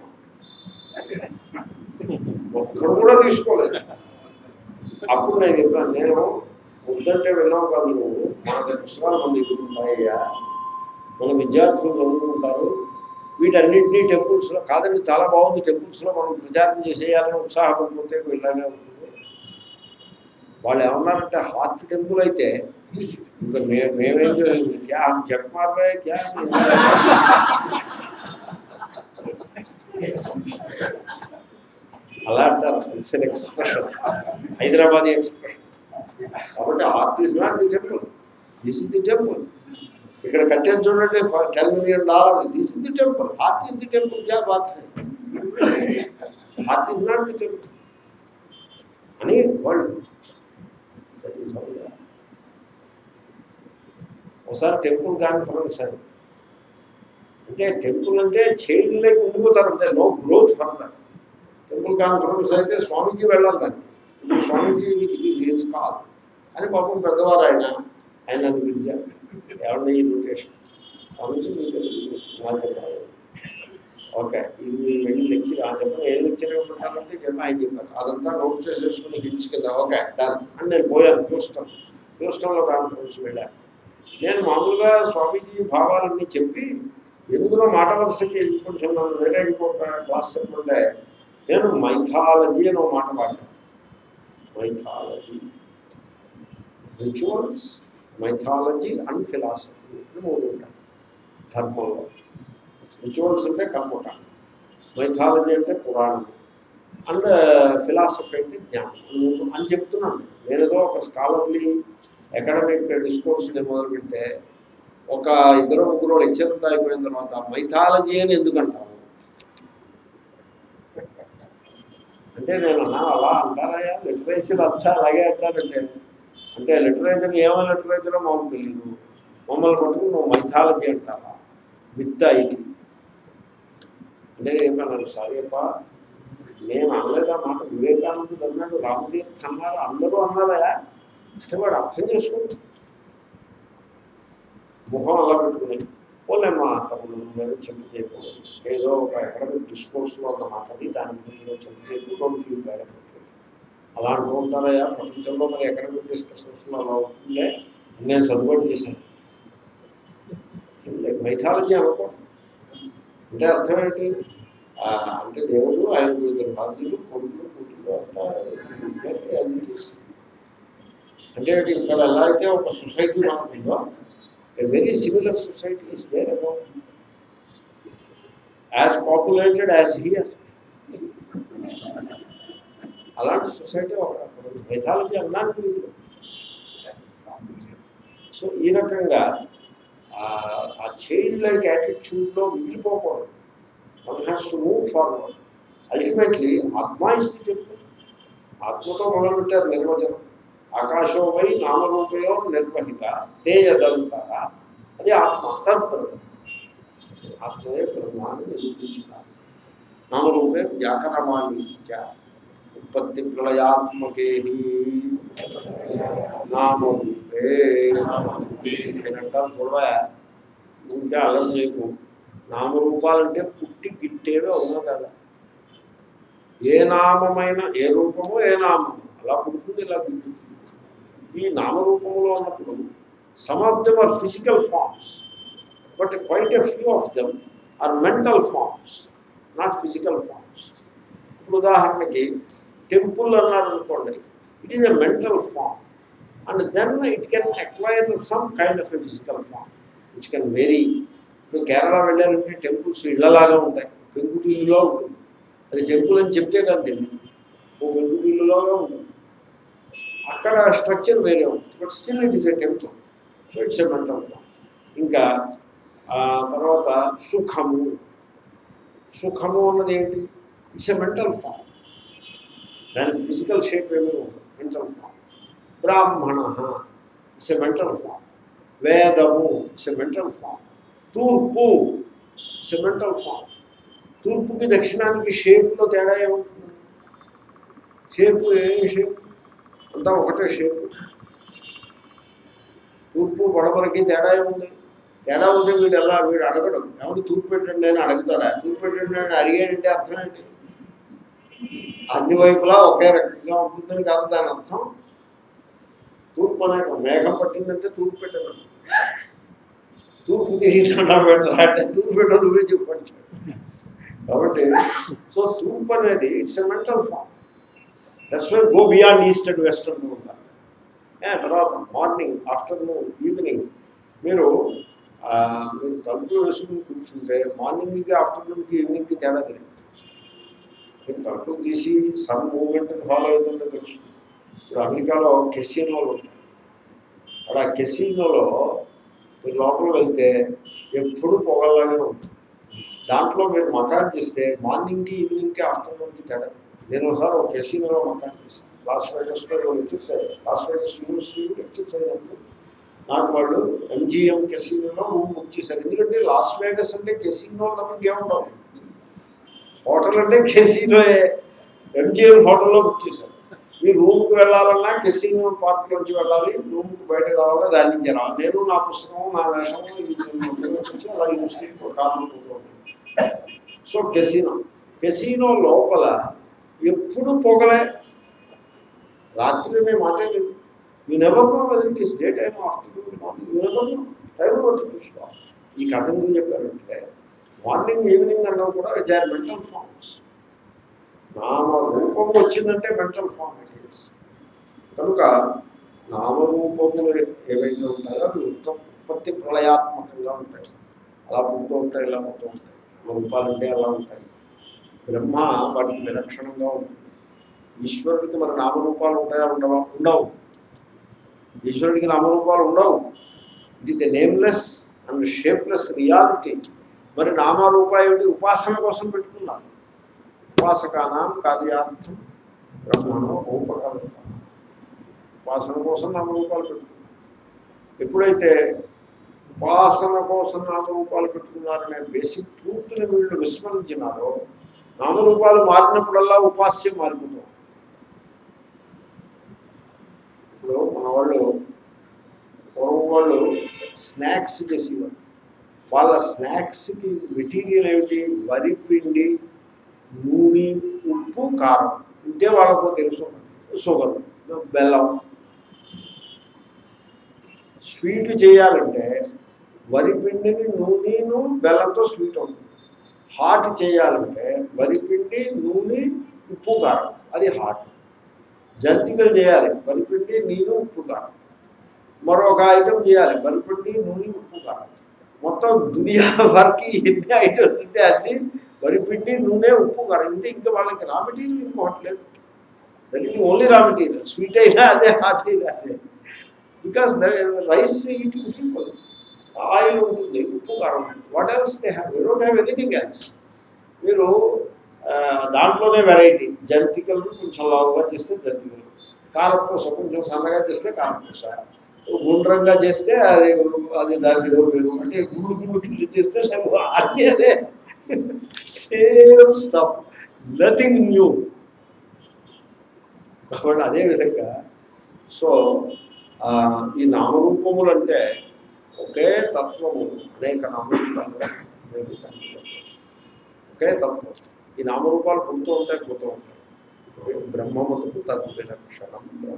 ఒక్కడు కూడా తీసుకోలేదు అప్పుడు నేను చెప్పాను నేను వద్దంటే వెళ్ళావు కాదు నువ్వు మన దగ్గర పుస్తకాలు మన దగ్గర ఉన్నాయ్యా మన విద్యార్థులు చదువుకుంటారు వీటన్నింటినీ టెంపుల్స్లో కాదండి చాలా బాగుంది టెంపుల్స్లో మనం ప్రచారం చేసేయాలని ఉత్సాహపడిపోతే వెళ్ళానే ఉంటుంది వాళ్ళు ఏమన్నారంటే హార్ట్ టెంపుల్ అయితే ఇంకా మే మేమేం చేయాలి క్యా హమ్ జగ్ మార్ రహే క్యా అలా అంటారు it's an expression Hyderabad expression కాబట్టి heart is not the temple this is the temple ఇక్కడ కట్టేది చూడండి ten million dollar this is the temple heart is the temple క్యా బాత్ heart is not the temple అని వాళ్ళు ఒకసారి టెంపుల్ కాన్ఫరెన్స్ అని అంటే టెంపుల్ అంటే చైల్డ్లోకి ఉండిపోతారు అంటే no growth further temple conference అయితే స్వామీజీ వెళ్ళాలి దాన్ని ఇప్పుడు Swamiji it is his call అని పాపం పెద్దవారు ఆయన ఆయన నన్ను పిలిచారు ఎవరిని ఈ ఇన్విటేషన్ స్వామీజీ మీకు నాకు కాదు ఓకే ఇది మీరు వెళ్ళి లెక్చర్ ఆ చెప్పండి ఏం లెక్చర్ ఇవ్వమంటారంటే చెప్పి ఆయన చెప్పారు అదంతా నోట్ చేసేసుకుని హింట్స్ కింద ఓకే డన్ అని నేను పోయాను హ్యూస్టన్ హ్యూస్టన్లో కాన్ఫరెన్స్ వెళ్ళాను నేను మామూలుగా స్వామీజీ భావాలన్నీ చెప్పి ఎందుకులో మాట వరుసకి కొంచెం నన్ను వేరే ఇంకొక క్లాస్ చెప్పమంటే నేను మైథాలజీ అని ఒక మాట వాడాను mythology rituals mythology and philosophy అని మూడు ఉంటాయి ధర్మంలో రిచువల్స్ అంటే కర్మకాండ మైథాలజీ అంటే పురాణం అండ్ ఫిలాసఫీ అంటే జ్ఞానం అని మూడు అని చెప్తున్నాను నేనేదో ఒక స్కాలర్లీ అకాడమిక్ డిస్కోర్స్ మొదలు పెడితే ఒక ఇద్దరు ముగ్గురు లెక్చర్ అయిపోయిన తర్వాత మైథాలజీ అని ఎందుకు అంటాము అంటే నేను అన్నా అలా అంటారయ్యా లిటరేచర్ అంతా అలాగే అంటారంటే అంటే లిటరేచర్ ఏమైనా లిటరేచరో మాకు తెలియదు మమ్మల్ని పట్టుకుని నువ్వు మైథాలజీ అంటావా విత్త ఇది అంటే ఏమన్నారు సారీ అప్ప నేను అనలేదా మాట వివేకానందుడు అన్నాడు రామతీర్థ అన్నారు అందరూ అన్నారా అంటే వాడు అర్థం చేసుకుంటు ముఖం అలా పెట్టుకుని పోలే మా తమ్ముడు నేను చింత చేయకూడదు ఏదో ఒక అకాడమిక్ డిస్కోర్స్లో ఉన్న మాటది దాని గురించి నేను చింత చేయకూడదు ఫీల్ బ్యాడ్ అలా అంటూ ఉంటారయ్యా ప్రపంచంలో మరి అకాడమిక్ డిస్కషన్స్లో అలా ఉంటుందే నేను సర్దుబాటు చేశాను మైథాలజీ అనుకో అంటే అర్థం ఏంటి ఆ, అంటే దేవుడు ఆయన ఇద్దరు బాధ్యులు కొడుకులు కూతురు అంతా as it is. అంటే ఏంటి ఇక్కడ ఎలా అయితే ఒక సొసైటీ మనకుందో very similar society is there about as populated as here అలాంటి సొసైటీ ఒక మెథాలజీ అన్నానికి వీలు. సో ఈ రకంగా ఆ- ఆ చైల్డ్ లైక్ యాటిట్యూడ్లో మిగిలిపోకూడదు one has to move forward ultimately ఆత్మ ఇస్ ది టెంపుల్ ఆత్మతో మొదలుపెట్టారు నిర్వచనం ఆకాశోపై నామరూపయో నిర్వహిత తేజదంతర అది ఆత్మ తత్పరం ఆత్మయే బ్రహ్మాన్ని నిరూపించుతారు నామరూపే వ్యాకరమాణి చ ఉత్పత్తి ప్రళయాత్మకే నామరూపే నేనంటాను చూడవా ఇంకా అలం చేయకు నామరూపాలంటే పుట్టి గిట్టేవే అవునా కదా ఏ నామమైన ఏ రూపము ఏ నామము అలా పుడుతుంది ఇలా గిట్టుతుంది ఈ నామరూపంలో ఉన్నప్పుడు some of them are physical forms but quite a few of them are mental forms not physical forms ఇప్పుడు ఉదాహరణకి టెంపుల్ అన్నారు అనుకోండి it is a mental form and then it can acquire some kind of a physical form which can very ఇప్పుడు కేరళ వెళ్ళారంటే టెంపుల్స్ ఇళ్లలాగా ఉంటాయి పెంకుటిల్లులో ఉంటుంది అది టెంపుల్ అని చెప్తే కాదు తెలియదు ఓ పెంకుటిల్లులాగా ఉంటుంది అక్కడ స్ట్రక్చర్ వేరే ఉంటుంది but still it is a temple so it's a mental form ఇంకా ఆ తర్వాత సుఖము సుఖము అన్నది ఏంటి ఇట్స్ ఎ మెంటల్ ఫార్మ్ దానికి ఫిజికల్ షేప్ ఏమీ ఉండదు మెంటల్ ఫార్మ్ బ్రాహ్మణ ఇట్స్ ఎ మెంటల్ ఫార్మ్ వేదము ఇట్స్ ఎ మెంటల్ ఫార్మ్ తూర్పు ఇట్స్ ఎ మెంటల్ ఫార్మ్ తూర్పుకి దక్షిణానికి షేప్లో తేడా ఏముంటుంది షేప్ ఏ షేప్ అంతా ఒకటే షేప్ తూర్పు పడమరకి తేడా ఉంది తేడా ఉంటే వీడు ఎలా వీడు అడగడు ఏమంటే తూర్పు పెట్టండి అని అడుగుతాడా తూర్పు పెట్టండి అని అడిగాడంటే అర్థం ఏంటి అన్ని వైపులా ఒకే రకంగా ఉంటుందని కాదు దాని అర్థం తూర్పు అనే మేఘం పట్టిందంటే తూర్పు పెట్టను తూర్పు తిరిగి దండా పెట్టరా అంటే తూర్పు పెట్టదు నువ్వే చెప్పండి కాబట్టి సో తూర్పు అనేది it's a mental form that's why go beyond east and west అంటూ ఉంటారు ఏ, తర్వాత మార్నింగ్ ఆఫ్టర్నూన్ ఈవినింగ్ మీరు ఆ, మీరు తలుపు వేసుకుని కూర్చుంటే మార్నింగ్కి ఆఫ్టర్నూన్కి ఈవినింగ్కి తేడా తెలియదు మీరు తలుపు తీసి సన్ మూవ్మెంట్ ఫాలో అవుతుంటే తెలుస్తుంది ఇప్పుడు అమెరికాలో కెసినోలు ఉంటాయి అక్కడ కెసినోలో మీరు లోపల వెళ్తే ఎప్పుడు పొగలాగే ఉంటుంది దాంట్లో మీరు మకాన్ చేస్తే మార్నింగ్కి ఈవినింగ్కి ఆఫ్టర్నూన్కి తేడా నేను ఒకసారి ఒక కెసినోలో మకాన్ చేశాను లాస్ వేగస్లో లెక్చర్స్ అయ్యారు లాస్ వేగస్ యూనివర్సిటీలో లెక్చర్స్ అయినప్పుడు నాకు వాళ్ళు ఎంజిఎం కెసినోలో రూమ్ బుక్ చేశారు ఎందుకంటే లాస్ వేగస్ అంటే కెసినో తప్ప ఇంకేముండవు హోటల్ అంటే కెసినోయే ఎంజిఎం హోటల్లో బుక్ చేశారు మీ రూమ్కి వెళ్ళాలన్నా కెసినో పార్క్ నుంచి వెళ్ళాలి రూమ్కి బయట రావాలా దాని నుంచి రావాలి నేను నా పుస్తకం నా వేషము ఇది వచ్చి అలా యూనివర్సిటీకి కారణం సో కెసినో కెసినో లోపల ఎప్పుడు పొగలే రాత్రి అనే మాటే లేదు you never know whether it is day time afternoon morning you never know time బట్టి చూసుకో ఈ కథ ఎందుకు చెప్పారంటే మార్నింగ్ ఈవినింగ్ అన్నా కూడా దే ఆర్ మెంటల్ ఫార్మ్స్ నామ రూపము వచ్చిందంటే మెంటల్ ఫార్మ్ ఇట్ ఈస్ కనుక నామరూపములు ఏవైతే ఉంటాయో అవి ఉత్త- ఉత్పత్తి ప్రళయాత్మకంగా ఉంటాయి అలా పుడుతూ ఉంటాయి ఇలా పుడుతూ ఉంటాయి రూపాలంటే అలా ఉంటాయి బ్రహ్మ వాటికి విలక్షణంగా ఉంటుంది ఈశ్వరుడికి మన నామరూపాలు ఉంటాయా ఉండవా ఉండవు ఈశ్వరుడికి నామరూపాలు ఉండవు it is the nameless and shapeless reality మరి నామరూప ఏమిటి ఉపాసన కోసం పెట్టుకున్నారు ఉపాసకానాం కార్యార్థం బ్రహ్మణో రూపకల్పన ఉపాసన కోసం నామరూపాలు పెట్టుకున్నారు ఎప్పుడైతే ఉపాసన కోసం నామరూపాలు పెట్టుకున్నారనే బేసిక్ ట్రూత్ని వీళ్ళు విస్మరించినారో నామరూపాలు మారినప్పుడల్లా ఉపాస్యం మారిపోతాం ఇప్పుడు మన వాళ్ళు పూర్వం వాళ్ళు స్నాక్స్ చేసేవారు వాళ్ళ స్నాక్స్కి మెటీరియల్ ఏమిటి వరి పిండి నూనె ఉప్పు కారం ఇంతే వాళ్ళకు తెలుసు షుగర్ బెల్లం స్వీట్ చేయాలంటే వరి పిండిని నూనెను బెల్లంతో స్వీట్ అవుతుంది హాట్ చేయాలంటే వరి పిండి నూనె ఉప్పు కారం అది హాట్ జంతికలు చేయాలి వరిపిండి నీరు ఉప్పు కారం మరొక ఐటమ్ చేయాలి వరిపిండి నూనె ఉప్పు కారం మొత్తం దునియా వరకు ఎన్ని ఐటమ్స్ ఉంటే అన్ని వరిపిండి నూనె ఉప్పు కారం ఇంతే ఇంకా వాళ్ళకి రా మెటీరియల్ ఇంకోవట్లేదు that is only raw material sweet అయినా అదే హాట్ అయినా అదే because rice eating people oil ఉంటుంది ఉప్పు కారం ఉంటుంది what else they have you don't have anything else మీరు ఆ, దాంట్లోనే వెరైటీ జంతికలు కొంచెం లావుగా చేస్తే జంతికలు కారపూస కొంచెం సన్నగా చేస్తే కారపూస గుండ్రంగా చేస్తే అది అది దాని వేరు వేరు అంటే గుళ్ళు గుళ్ళు కింద చేస్తే సరే అన్నీ అదే సేమ్ స్టఫ్ నథింగ్ న్యూ కాబట్టి అదే విధంగా సో ఆ, ఈ నామరూపములు అంటే ఒకే తత్వము అనేక నామరూపాలు అనేక తత్వములు. ఒకే తత్వం ఈ నామరూపాలు పుడుతూ ఉంటాయి పోతూ ఉంటాయి బ్రహ్మములకు తద్విలక్షణం బ్రహ్మ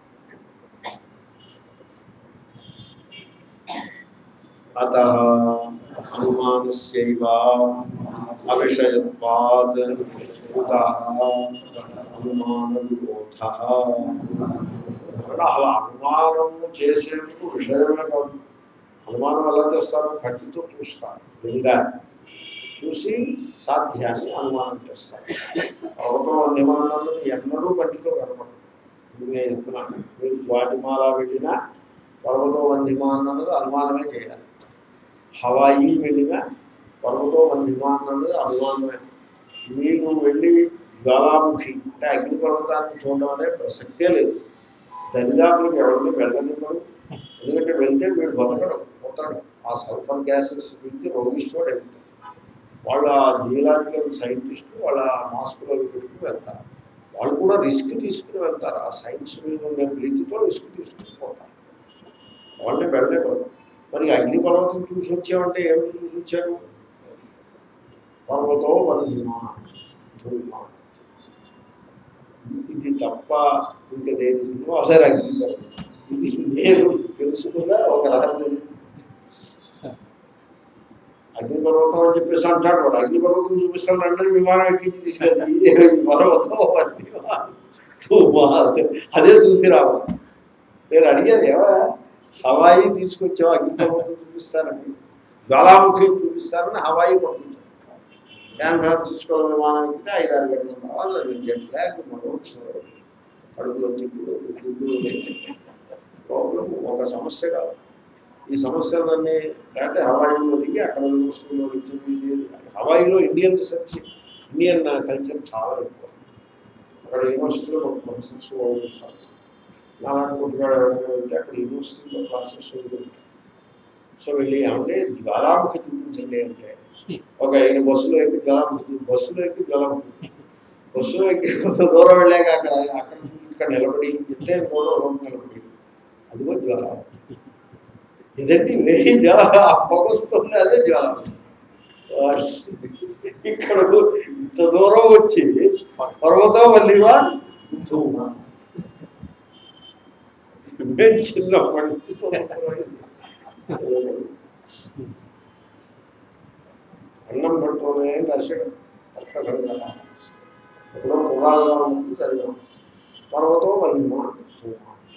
అత అనుమానస్యైవ అవిషయత్వాత్ కుతః అనుమాన విరోధ అలా అనుమానము చేసేందుకు విషయమే కాదు అనుమానం ఎలా చేస్తారు కంటితో చూస్తారు వినగానే చూసి సాధ్యాన్ని అనుమానం చేస్తారు పర్వతం నిమానాలను ఎన్నడూ కంటితో కనపడదు ఇది నేను చెప్తున్నాను మీరు వాటిమాల వెళ్ళినా పర్వతో వంధిమాన్ అన్నది అనుమానమే చేయాలి హవాయి వెళ్ళినా పర్వతో వంధిమాన్ అన్నది అనుమానమే మీరు వెళ్ళి జ్వాలాముఖి అంటే అగ్నిపర్వతాన్ని చూడడం అనే ప్రసక్తే లేదు దరిదాపులకు ఎవరిని వెళ్ళనివ్వరు ఎందుకంటే వెళ్తే వీడు బతకడు పోతాడు ఆ సల్ఫర్ గ్యాసెస్ వీడికి రోగిష్టోడు వెళ్తాడు వాళ్ళ జియలాజికల్ సైంటిస్ట్ వాళ్ళ మాస్కులో పెట్టుకుని వెళ్తారు వాళ్ళు కూడా రిస్క్ తీసుకుని వెళ్తారు ఆ సైన్స్ మీద ఉండే ప్రీతితో రిస్క్ తీసుకుని పోతారు వాళ్ళని వెళ్ళలేవారు మరి అగ్నిపర్వతం చూసి వచ్చామంటే ఏమిటి చూసి వచ్చారు పర్వతో వనహిమా ధూమా ఇది తప్ప ఇంకా దేని సినిమా ఒకసారి అగ్నిపర్వతం ఇది నేను తెలుసుకున్న ఒక రహస్యం అగ్నిపర్వతం అని చెప్పేసి అంటాడు వాడు అగ్నిపర్వతం చూపిస్తాను అంటే విమానం ఎక్కించి తీసుకెళ్ళి పర్వతం అగ్నిమాన్, ధూమా అదే చూసి రావు నేను అడిగాను ఏవా హవాయి తీసుకొచ్చావు అగ్నిపర్వతం చూపిస్తానని జ్వాలాముఖి చూపిస్తారని హవాయి పడుతుంది శాన్ ఫ్రాన్సిస్కో విమానం ఎక్కితే ఐదు ఆరు గంటల తర్వాత జెట్ ల్యాగ్ మరొకటి అడుగులో తిప్పుడు గుడ్డు ప్రాబ్లం ఒక సమస్య కాదు ఈ సమస్యలన్నీ అంటే హవాయిలో దిగి అక్కడ యూనివర్సిటీలో వచ్చింది హవాయిలో ఇండియన్ రీసెర్చ్ ఇండియన్ కల్చర్ చాలా ఎక్కువ అక్కడ యూనివర్సిటీలో ఒక ప్రొఫెసర్స్ ఉంటారు నాలాంటి కొట్టుగాడు ఎవరైనా వెళ్తే అక్కడ యూనివర్సిటీలో క్లాసెస్ ఉంటాయి సో వెళ్ళి అంటే జ్వాలాముఖి చూపించండి అంటే ఒక ఆయన బస్సులో ఎక్కి జ్వాలాముఖి బస్సులో ఎక్కి జ్వాలాముఖి బస్సులో ఎక్కి కొంత దూరం వెళ్ళాక అక్కడ అక్కడ ఇక్కడ నిలబడి ఎంతే దూరం నిలబడి అదిగో జ్వాలాముఖి ఇదండి వెయ్యి జ్వాల ఆ పొగ వస్తుంది అదే జ్వాలం ఇక్కడ ఇంత దూరం వచ్చి పర్వతం వల్లివా ధూమ మేము చిన్నప్పటి నుంచి చదువుకున్నాం. అన్నం పట్టుకునే దర్శనం ఒక్కసారిగా ఎప్పుడో పురాలుగా ఉంటుంది చదివాం పర్వతం వల్లిమా ధూమ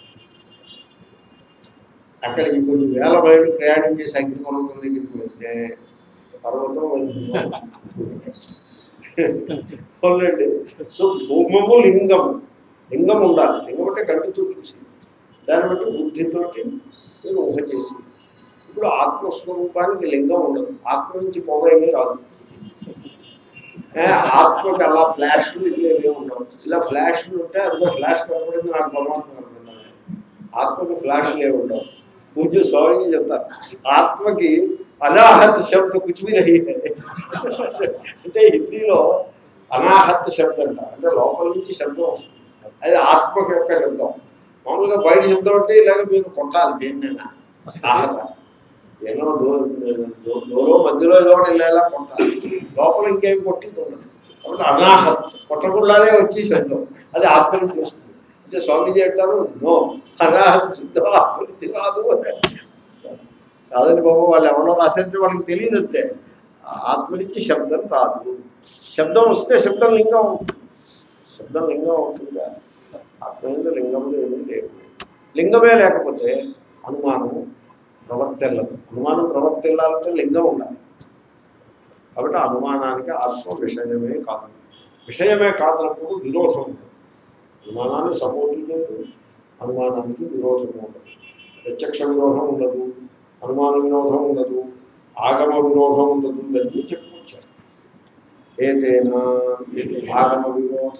అక్కడికి కొన్ని వేల మైళ్ళు ప్రయాణం చేసి అగ్నిపర్వతం దగ్గరికి వెళ్తే పర్వతం వల్లిమా అవునండి సో భూమము లింగము లింగం ఉండాలి లింగం అంటే గట్టితో చూసి దాన్ని బట్టి బుద్ధితోటి మీరు ఊహ చేసి ఇప్పుడు ఆత్మస్వరూపానికి లింగం ఉండదు ఆత్మ నుంచి పొగ ఏమీ రాదు ఏ, ఆత్మకి అలా ఫ్లాష్లు ఇవి ఏమీ ఉండవు ఇలా ఫ్లాష్లు ఉంటే అదిగో ఫ్లాష్ కనపడింది నాకు పరమాత్మ కనపడింది ఆత్మకి ఫ్లాష్లు ఏమి ఉండవు పూజ స్వామి చెప్తారు ఆత్మకి అనాహత్ శబ్ద కుచ్ भी नहीं है అంటే హిందీలో అనాహత్ శబ్దం అంట అంటే లోపల నుంచి శబ్దం వస్తుంది అది ఆత్మకి యొక్క శబ్దం మామూలుగా బయట శబ్దం అంటే ఇలాగ మీరు కొట్టాలి దేన్నైనా ఆహత ఏమో డో- డోరో మధ్యలో ఏదో ఒకటి ఇలా ఇలా కొట్టాలి లోపల ఇంకేం కొట్టింది ఉండదు కాబట్టి అనాహత్ కొట్టకుండానే వచ్చి శబ్దం అది ఆత్మ నుంచి వస్తుంది అంటే స్వామీజీ అంటారు నో అనాహత్ శబ్దం ఆత్మ నుంచి రాదు అని కాదండి బాబు వాళ్ళు ఎవరో రాశారంటే వాళ్ళకి తెలియదు అంతే ఆత్మ నుంచి శబ్దం రాదు శబ్దం వస్తే శబ్దం లింగం అవుతుంది శబ్దం లింగం అవుతుందా ఆత్మ ఏందో లింగంలో ఏమీ లేవు లింగమే లేకపోతే అనుమానము ప్రవర్తిల్లదు అనుమానం ప్రవర్తిల్లాలంటే లింగం ఉండాలి కాబట్టి అనుమానానికి ఆత్మ విషయమే కాదు విషయమే కాదన్నప్పుడు విరోధం ఉండదు అనుమానాన్ని సపోర్ట్ లేదు అనుమానానికి విరోధం ఉండదు ప్రత్యక్ష విరోధం ఉండదు అనుమాన విరోధం ఉండదు ఆగమ విరోధం ఉండదు ఇవన్నీ చెప్పుకొచ్చారు ఏదైనా ఆగమ విరోధ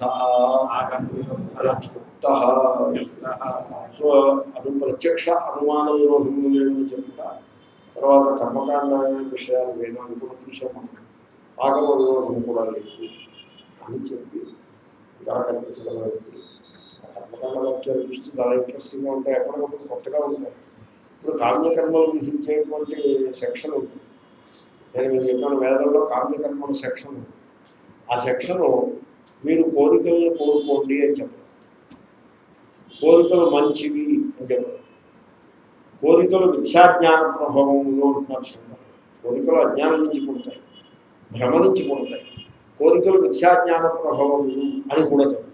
ఉక్త సో అను ప్రత్యక్ష అనుమాన విరోధములు లేవని చెప్తా తర్వాత కర్మకాండ విషయాలు వేదాలు కూడా చూసాం మనం ఆగమ విరోధం కూడా లేదు అని చెప్పి ఇలా కనిపించగలదు కర్మకాండ వాక్యాలు చూస్తే చాలా ఇంట్రెస్టింగ్గా ఉంటాయి ఎప్పటికప్పుడు కొత్తగా ఉంటాయి ఇప్పుడు కామ్యకర్మలు విధించేటువంటి సెక్షన్ ఉంటుంది నేను మీకు చెప్పిన వేదంలో కామ్యకర్మల సెక్షన్ ఉంది ఆ సెక్షను మీరు కోరికలను కోరుకోండి అని చెప్పారు కోరికలు మంచివి అని చెప్పారు కోరికలు మిథ్యాజ్ఞాన ప్రభావంలో ఉంటున్నారు శంకర్ కోరికలు అజ్ఞానం నుంచి పుడతాయి భ్రమ నుంచి పుడతాయి కోరికలు మిథ్యాజ్ఞాన ప్రభావములు అని కూడా చెప్పారు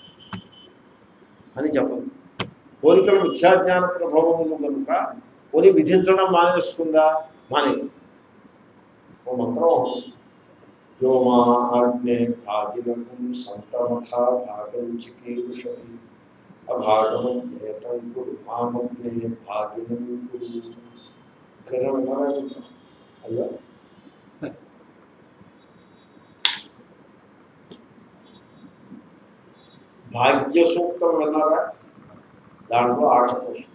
అని చెప్పదు కోరికలు మిథ్యాజ్ఞాన ప్రభావములు కనుక కొని విధించడం మానేస్తుందా మానే ఓ మంత్రం యో మా ఆజ్ఞే భాగినకం సంతమథ భాగం చికీర్షతి అభాగం ఏతం కురు మామగ్నే భాగినం కురు ఇక్కడ ఉన్నారా ఇంకా? అయ్యో భాగ్య సూక్తం విన్నారా దాంట్లో ఆఖరి వస్తుంది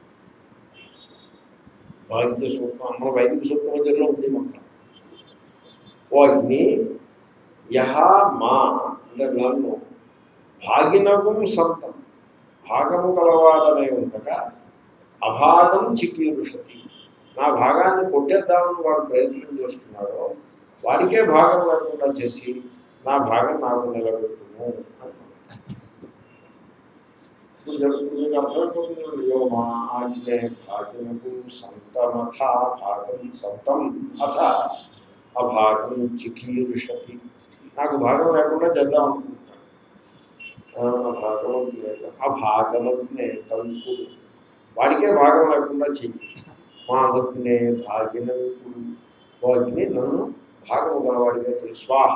భాగ్య సూక్తం అమ్మ వైదిక సూక్తం మధ్యలో ఉంది మంత్రం ఓ అగ్ని యహ మా అంటే నన్ను భాగినగం సంతం భాగము గలవాడనే ఉండగా అభాగం చికీరుషతి నా భాగాన్ని కొట్టేద్దామని వాడు ప్రయత్నం చేస్తున్నాడో వాడికే భాగం లేకుండా చేసి నా భాగం నాకు నిలబెట్టును అని ఇప్పుడు చెప్తుంది మీకు అర్థమైపోతుంది యో మా ఆజ్ఞే భాగినకు సంతమథ భాగం సంతం అథ అభాగం చికీర్షతి నాకు భాగం లేకుండా చేద్దాం అనుకుంటున్నాను ఆ భాగం లేదు ఆ భాగమగ్నే తంకుడు వాడికే భాగం లేకుండా చెయ్యి మా అగ్నే భాగినంకుడు వాటిని నన్ను భాగము గలవాడిగా చేయి స్వాహ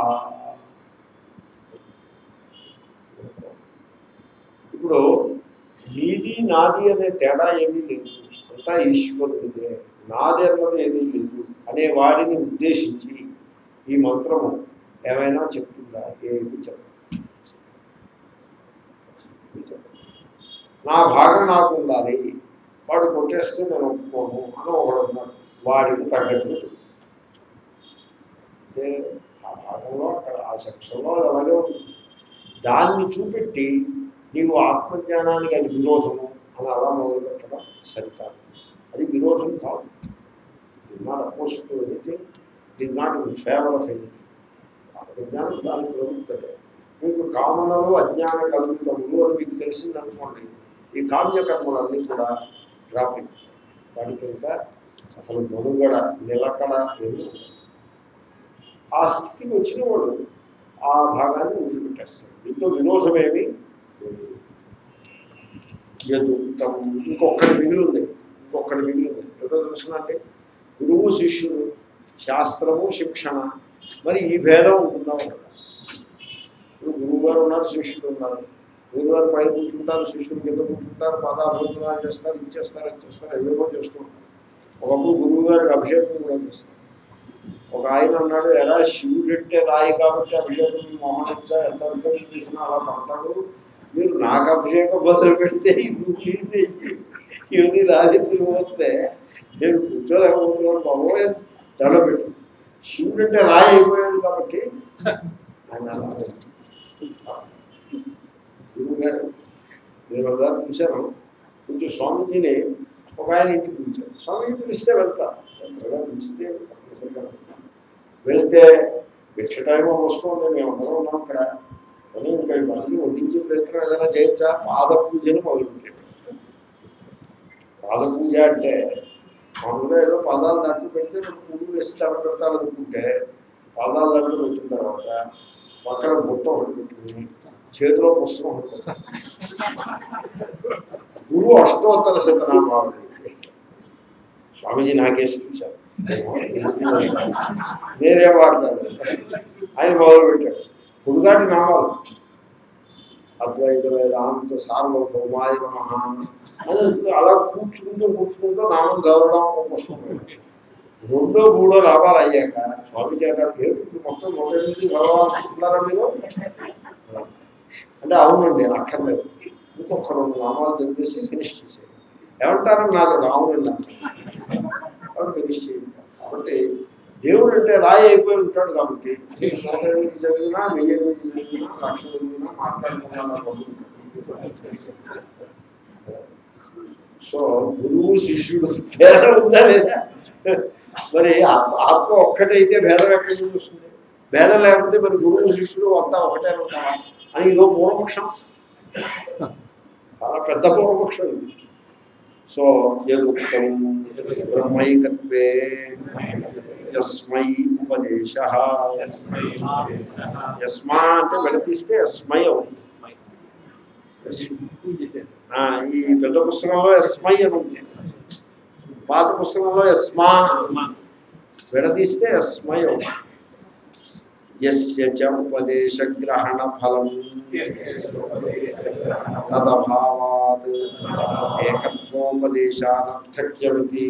ఇప్పుడు నీది నాది అనే తేడా ఏమీ లేదు అంతా ఈశ్వరుడిదే నాది అన్నది ఏమీ లేదు అనే వాడిని ఉద్దేశించి ఈ మంత్రము ఏమైనా చెప్తుందా ఏమి చెప్పదు నా భాగం నాకు ఉండాలి వాడు కొట్టేస్తే నేను ఒప్పుకోను అని ఒకడు ఉన్నాడు వాడికి తగ్గట్టు అంటే ఆ భాగంలో అక్కడ ఆ సెక్షన్లో అది అలాగే ఉంటుంది దాన్ని చూపెట్టి నీవు ఆత్మజ్ఞానానికి అది విరోధము అని అలా మొదలు పెట్టడం సరికాదు అది విరోధం కాదు it not opposite to anything it not in favour of anything ఆత్మజ్ఞానం దాని ప్రవృత్తే మీకు కామనలు అజ్ఞాన కల్పితములు అని మీకు తెలిసింది అనుకోండి ఈ కామ్యకర్మలన్నీ కూడా డ్రాపింగ్ వాటికి ఇంకా అసలు మనుగడ నిలకడ ఏమీ ఉండదు. ఆ స్థితికి వచ్చిన వాడు ఆ భాగాన్ని వదిలిపెట్టేస్తాడు దీంతో విరోధమేమి లేదు. యదుక్తం ఇంకొకటి మిగిలి ఉంది ఇంకొకటి మిగిలి ఉంది ఏదో తెలుసునంటే గురువు శిష్యుడు శాస్త్రము శిక్షణ మరి ఈ భేదం ఉంటుందా ఉండదా ఇప్పుడు గురువు గారు ఉన్నారు శిష్యులు ఉన్నారు గురువు గారు పైన కూర్చుంటారు శిష్యులు కింద కూర్చుంటారు పాదాభివందనాలు చేస్తారు ఇచ్చేస్తారు ఇచ్చేస్తారు ఏవేవో చేస్తూ ఉంటారు ఒకప్పుడు గురువు గారికి అభిషేకం కూడా చేస్తారు ఒక ఆయన అన్నాడు ఎలా శివుడు అంటే రాయి కాబట్టి అభిషేకం మోహనిచ్చా ఎంత అభిషేకం చేసినా అలా పడతాడు మీరు నాకు అభిషేకం మొదలు పెడితే ఇవన్నీ రాజకీయం వస్తే నేను కూర్చోలేకపోతున్నాను బాబోయ్ దడబెట్టు శివుడు అంటే రాయి అయిపోయాడు కాబట్టి ఆయన అలా గురువు గారు నేను ఒకసారి చూశాను కొంచెం స్వామీజీని ఒక ఆయన ఇంటికి పిలిచారు స్వామీజీ పిలిస్తే వెళ్తా ఎవరైనా పిలిస్తే తప్పనిసరిగా వెళ్తా. వెళ్తే భిక్ష టైం వస్తుంది మేము అందరం ఉన్నాం అక్కడ కానీ ఇంకా ఇవన్నీ వడ్డించే ప్రయత్నం ఏదైనా చేయొచ్చా పాద పూజను మొదలుపెట్టాడు పాద పూజ అంటే మామూలుగా ఏదో పాదాలు దాంట్లో పెడితే రెండు పువ్వులు వేసి తల పెడతాడు అనుకుంటే పాదాలు దాంట్లో పెట్టిన తర్వాత పక్కన బుట్ట ఒకటి పెట్టుకుని చేతిలో పుస్తకం ఒకటి పెట్టుకుని గురువు అష్టోత్తర శతనామాలు స్వామీజీ నాకేసి చూశారు నేనే వాడతాను ఆయన మొదలు పెట్టాడు పుడుగాటి నామాలు అద్వైత వేదాంత సార్వభౌమాయ నమః అని అలా కూర్చుకుంటూ కూర్చుకుంటూ నామం చదవడం ఒక పుస్తకం రెండో మూడో లాభాలు అయ్యాక స్వామి గారు ఏమిటి మొత్తం నూట ఎనిమిది చదవాలనుకుంటున్నారా మీరు అంటే అవునండి అక్కర్లేదు ఇంకొక రెండు నామాలు చదివేసి ఫినిష్ చేసేది ఏమంటారు నాతో అవునండి కాబట్టి ఫినిష్ చేయండి కాబట్టి దేవుడు అంటే రాయి అయిపోయి ఉంటాడు కాబట్టి మీకు నూట ఎనిమిది చదివినా వెయ్యి ఎనిమిది చదివినా లక్ష చదివినా మాట్లాడుకున్నా సో గురువు శిష్యుడు భేదం ఉందా లేదా మరి ఆత్మ ఆత్మ ఒక్కటైతే భేదం ఎక్కడి నుంచి వస్తుంది భేదం లేకపోతే మరి గురువు శిష్యుడు అంతా ఒకటే ఉంటావా అని ఇదో పూర్వపక్షం చాలా పెద్ద పూర్వపక్షం ఇది సో యదుక్తం బ్రహ్మైకత్వే యస్మై ఉపదేశ యస్మా అంటే వెళతీస్తే యస్మై అవుతుంది ఆ, ఈ పెద్ద పుస్తకంలో యస్మై అని ఉంది పాత పుస్తకంలో యస్మా విడదీస్తే యస్మై అవుతుంది యస్య చ ఉపదేశ గ్రహణ ఫలం తదభావాత్ ఏకత్వోపదేశానర్థక్యమితి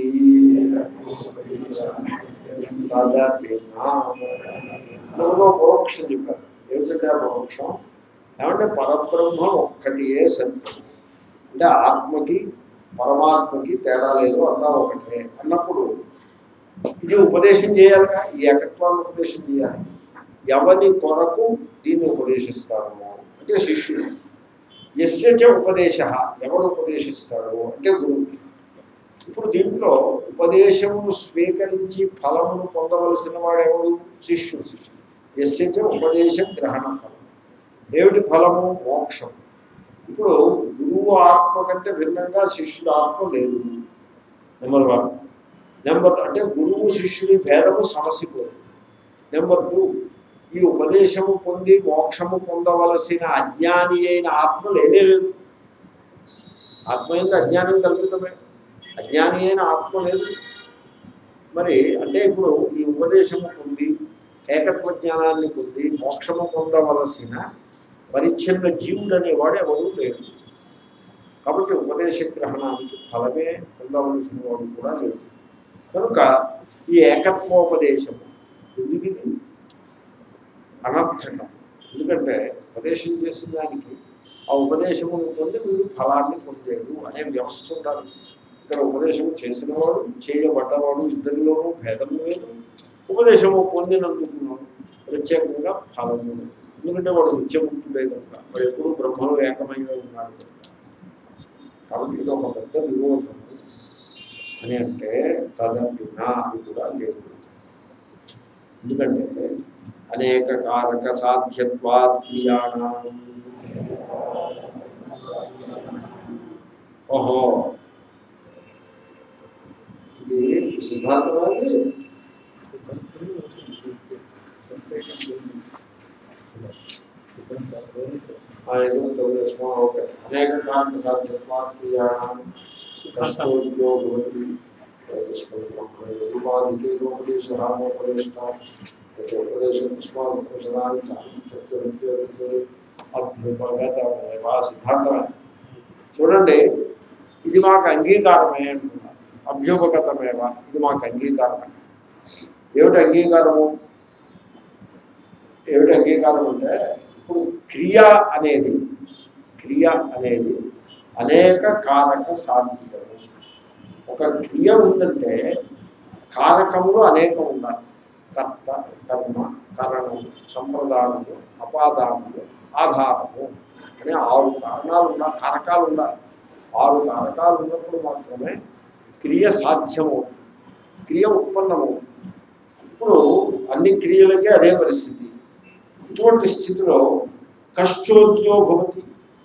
మనలో పరోక్షం చెప్పారు ఏమిటంటే ఆ పరోక్షం ఏమంటే పరబ్రహ్మ ఒక్కటియే సత్యం అంటే ఆత్మకి పరమాత్మకి తేడా లేదు అంతా ఒకటే అన్నప్పుడు ఇది ఉపదేశం చేయాలిగా ఈ ఏకత్వాన్ని ఉపదేశం చేయాలి ఎవరి కొరకు దీన్ని ఉపదేశిస్తాము అంటే శిష్యుడు ఎస్యచ ఉపదేశ ఎవడు ఉపదేశిస్తాడు అంటే గురువు ఇప్పుడు దీంట్లో ఉపదేశమును స్వీకరించి ఫలమును పొందవలసిన వాడెవడు శిష్యుడు శిష్యుడు ఎస్యచ ఉపదేశ గ్రహణ ఫలం ఏమిటి ఫలము మోక్షం ఇప్పుడు గురువు ఆత్మ కంటే భిన్నంగా శిష్యుడు ఆత్మ లేదు నెంబర్ వన్ నెంబర్ అంటే గురువు శిష్యుడి భేదము సమసిపోదు నెంబర్ టూ ఈ ఉపదేశము పొంది మోక్షము పొందవలసిన అజ్ఞాని అయిన ఆత్మ లేనే లేదు ఆత్మ ఏంది అజ్ఞానం కల్పితమే అజ్ఞాని అయిన ఆత్మ లేదు మరి అంటే ఇప్పుడు ఈ ఉపదేశము పొంది ఏకత్వ జ్ఞానాన్ని పొంది మోక్షము పొందవలసిన పరిచ్ఛిన్న జీవుడు అనేవాడు ఎవరు లేడు కాబట్టి ఉపదేశ గ్రహణానికి ఫలమే పొందవలసిన వాడు కూడా లేడు కనుక ఈ ఏకత్వోపదేశము ఎందుకు ఇది అనర్థకం ఎందుకంటే ఉపదేశం చేసిన దానికి ఆ ఉపదేశమును పొంది వీడు ఫలాన్ని పొందేడు అనే వ్యవస్థ ఉండాలి ఇక్కడ ఉపదేశం చేసినవాడు చేయబడ్డవాడు ఇద్దరిలోనూ భేదం లేదు ఉపదేశము పొందినందుకు ప్రత్యేకంగా ఫలము లేదు ఎందుకంటే వాడు నిత్యముక్తుడే కనుక వాడు ఎప్పుడు బ్రహ్మలో ఏకమైగా ఉన్నాడు కనుక కాబట్టి ఇది ఒక పెద్ద విరోధం అని అంటే తదపినా అది కూడా లేదు ఎందుకంటే అనేక కారక సాధ్యత్వాత్మీయాణం ఓహో ఇది సిద్ధాంతమాది ఓకే అనేక కారక సాధ్యత్వాత్మీయాణం కష్టోద్యో భవతి సిద్ధాంతమే చూడండి ఇది మాకు అంగీకారమే అంటున్నారు అభ్యుపగతమేవా ఇది మాకు అంగీకారమే ఏమిటి అంగీకారము ఏమిటి అంగీకారం అంటే ఇప్పుడు క్రియ అనేది క్రియ అనేది అనేక కారక సాధించడం ఒక క్రియ ఉందంటే కారకములు అనేకం ఉండాలి కర్త కర్మ కరణము సంప్రదాయము అపాదానము ఆధారము అనే ఆరు కారణాలు ఉండాలి కారకాలు ఉండాలి ఆరు కారకాలు ఉన్నప్పుడు మాత్రమే క్రియ సాధ్యము క్రియ ఉత్పన్నము ఇప్పుడు అన్ని క్రియలకే అదే పరిస్థితి ఇటువంటి స్థితిలో కష్టోద్యో భవతి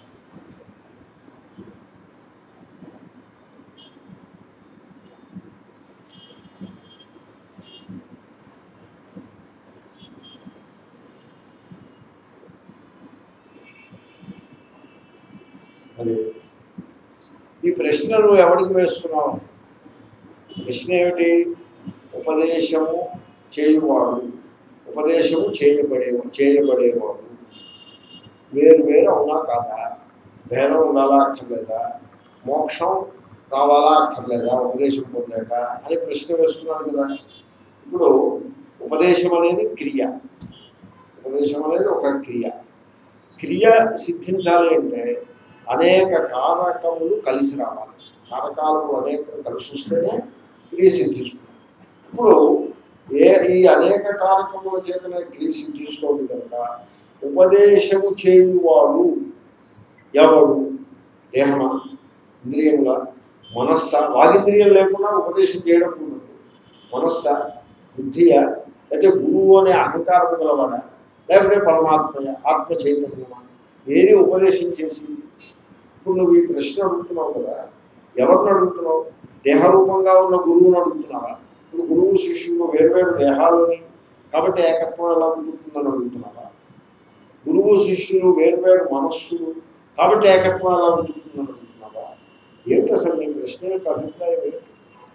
అదే ఈ ప్రశ్న నువ్వు ఎవరికి వేస్తున్నావు ప్రశ్న ఏమిటి ఉపదేశము చేయువాడు ఉపదేశము చేయబడే చేయబడేవాడు వేరు వేరు అవునా కాదా భేదం ఉండాలా అక్కర్లేదా మోక్షం రావాలా అక్కర్లేదా ఉపదేశం పొందాక అని ప్రశ్న వేస్తున్నాను కదా ఇప్పుడు ఉపదేశం అనేది క్రియ ఉపదేశం అనేది ఒక క్రియ క్రియ సిద్ధించాలి అంటే అనేక కారకములు కలిసి రావాలి కారకాలు అనేక కలిసి వస్తేనే క్రియ సిద్ధిస్తుంది ఇప్పుడు ఏ ఈ అనేక కారకముల చేతనే క్రియ సిద్ధిస్తోంది కనుక ఉపదేశము చేయువాడు ఎవడు దేహమా ఇంద్రియముల మనస్స వాగింద్రియం లేకుండా ఉపదేశం చేయడం ఉండదు మనస్స బుద్ధియా లేకపోతే గురువు అనే అహంకారం గలవాడా లేకపోతే పరమాత్మయ ఆత్మ చైతన్యమా ఏది ఉపదేశం చేసి ఇప్పుడు నువ్వు ఈ ప్రశ్న అడుగుతున్నావు కదా ఎవరిని అడుగుతున్నావు దేహరూపంగా ఉన్న గురువుని అడుగుతున్నావా ఇప్పుడు గురువు శిష్యులు వేర్వేరు దేహాలని కాబట్టి ఏకత్వం ఎలా కుదురుతుందని అడుగుతున్నావా గురువు శిష్యులు వేర్వేరు మనస్సులు కాబట్టి ఏకత్వం ఎలా కుదురుతుందని అడుగుతున్నావా ఏమిటి అసలు నీ ప్రశ్న యొక్క అభిప్రాయం ఏంటి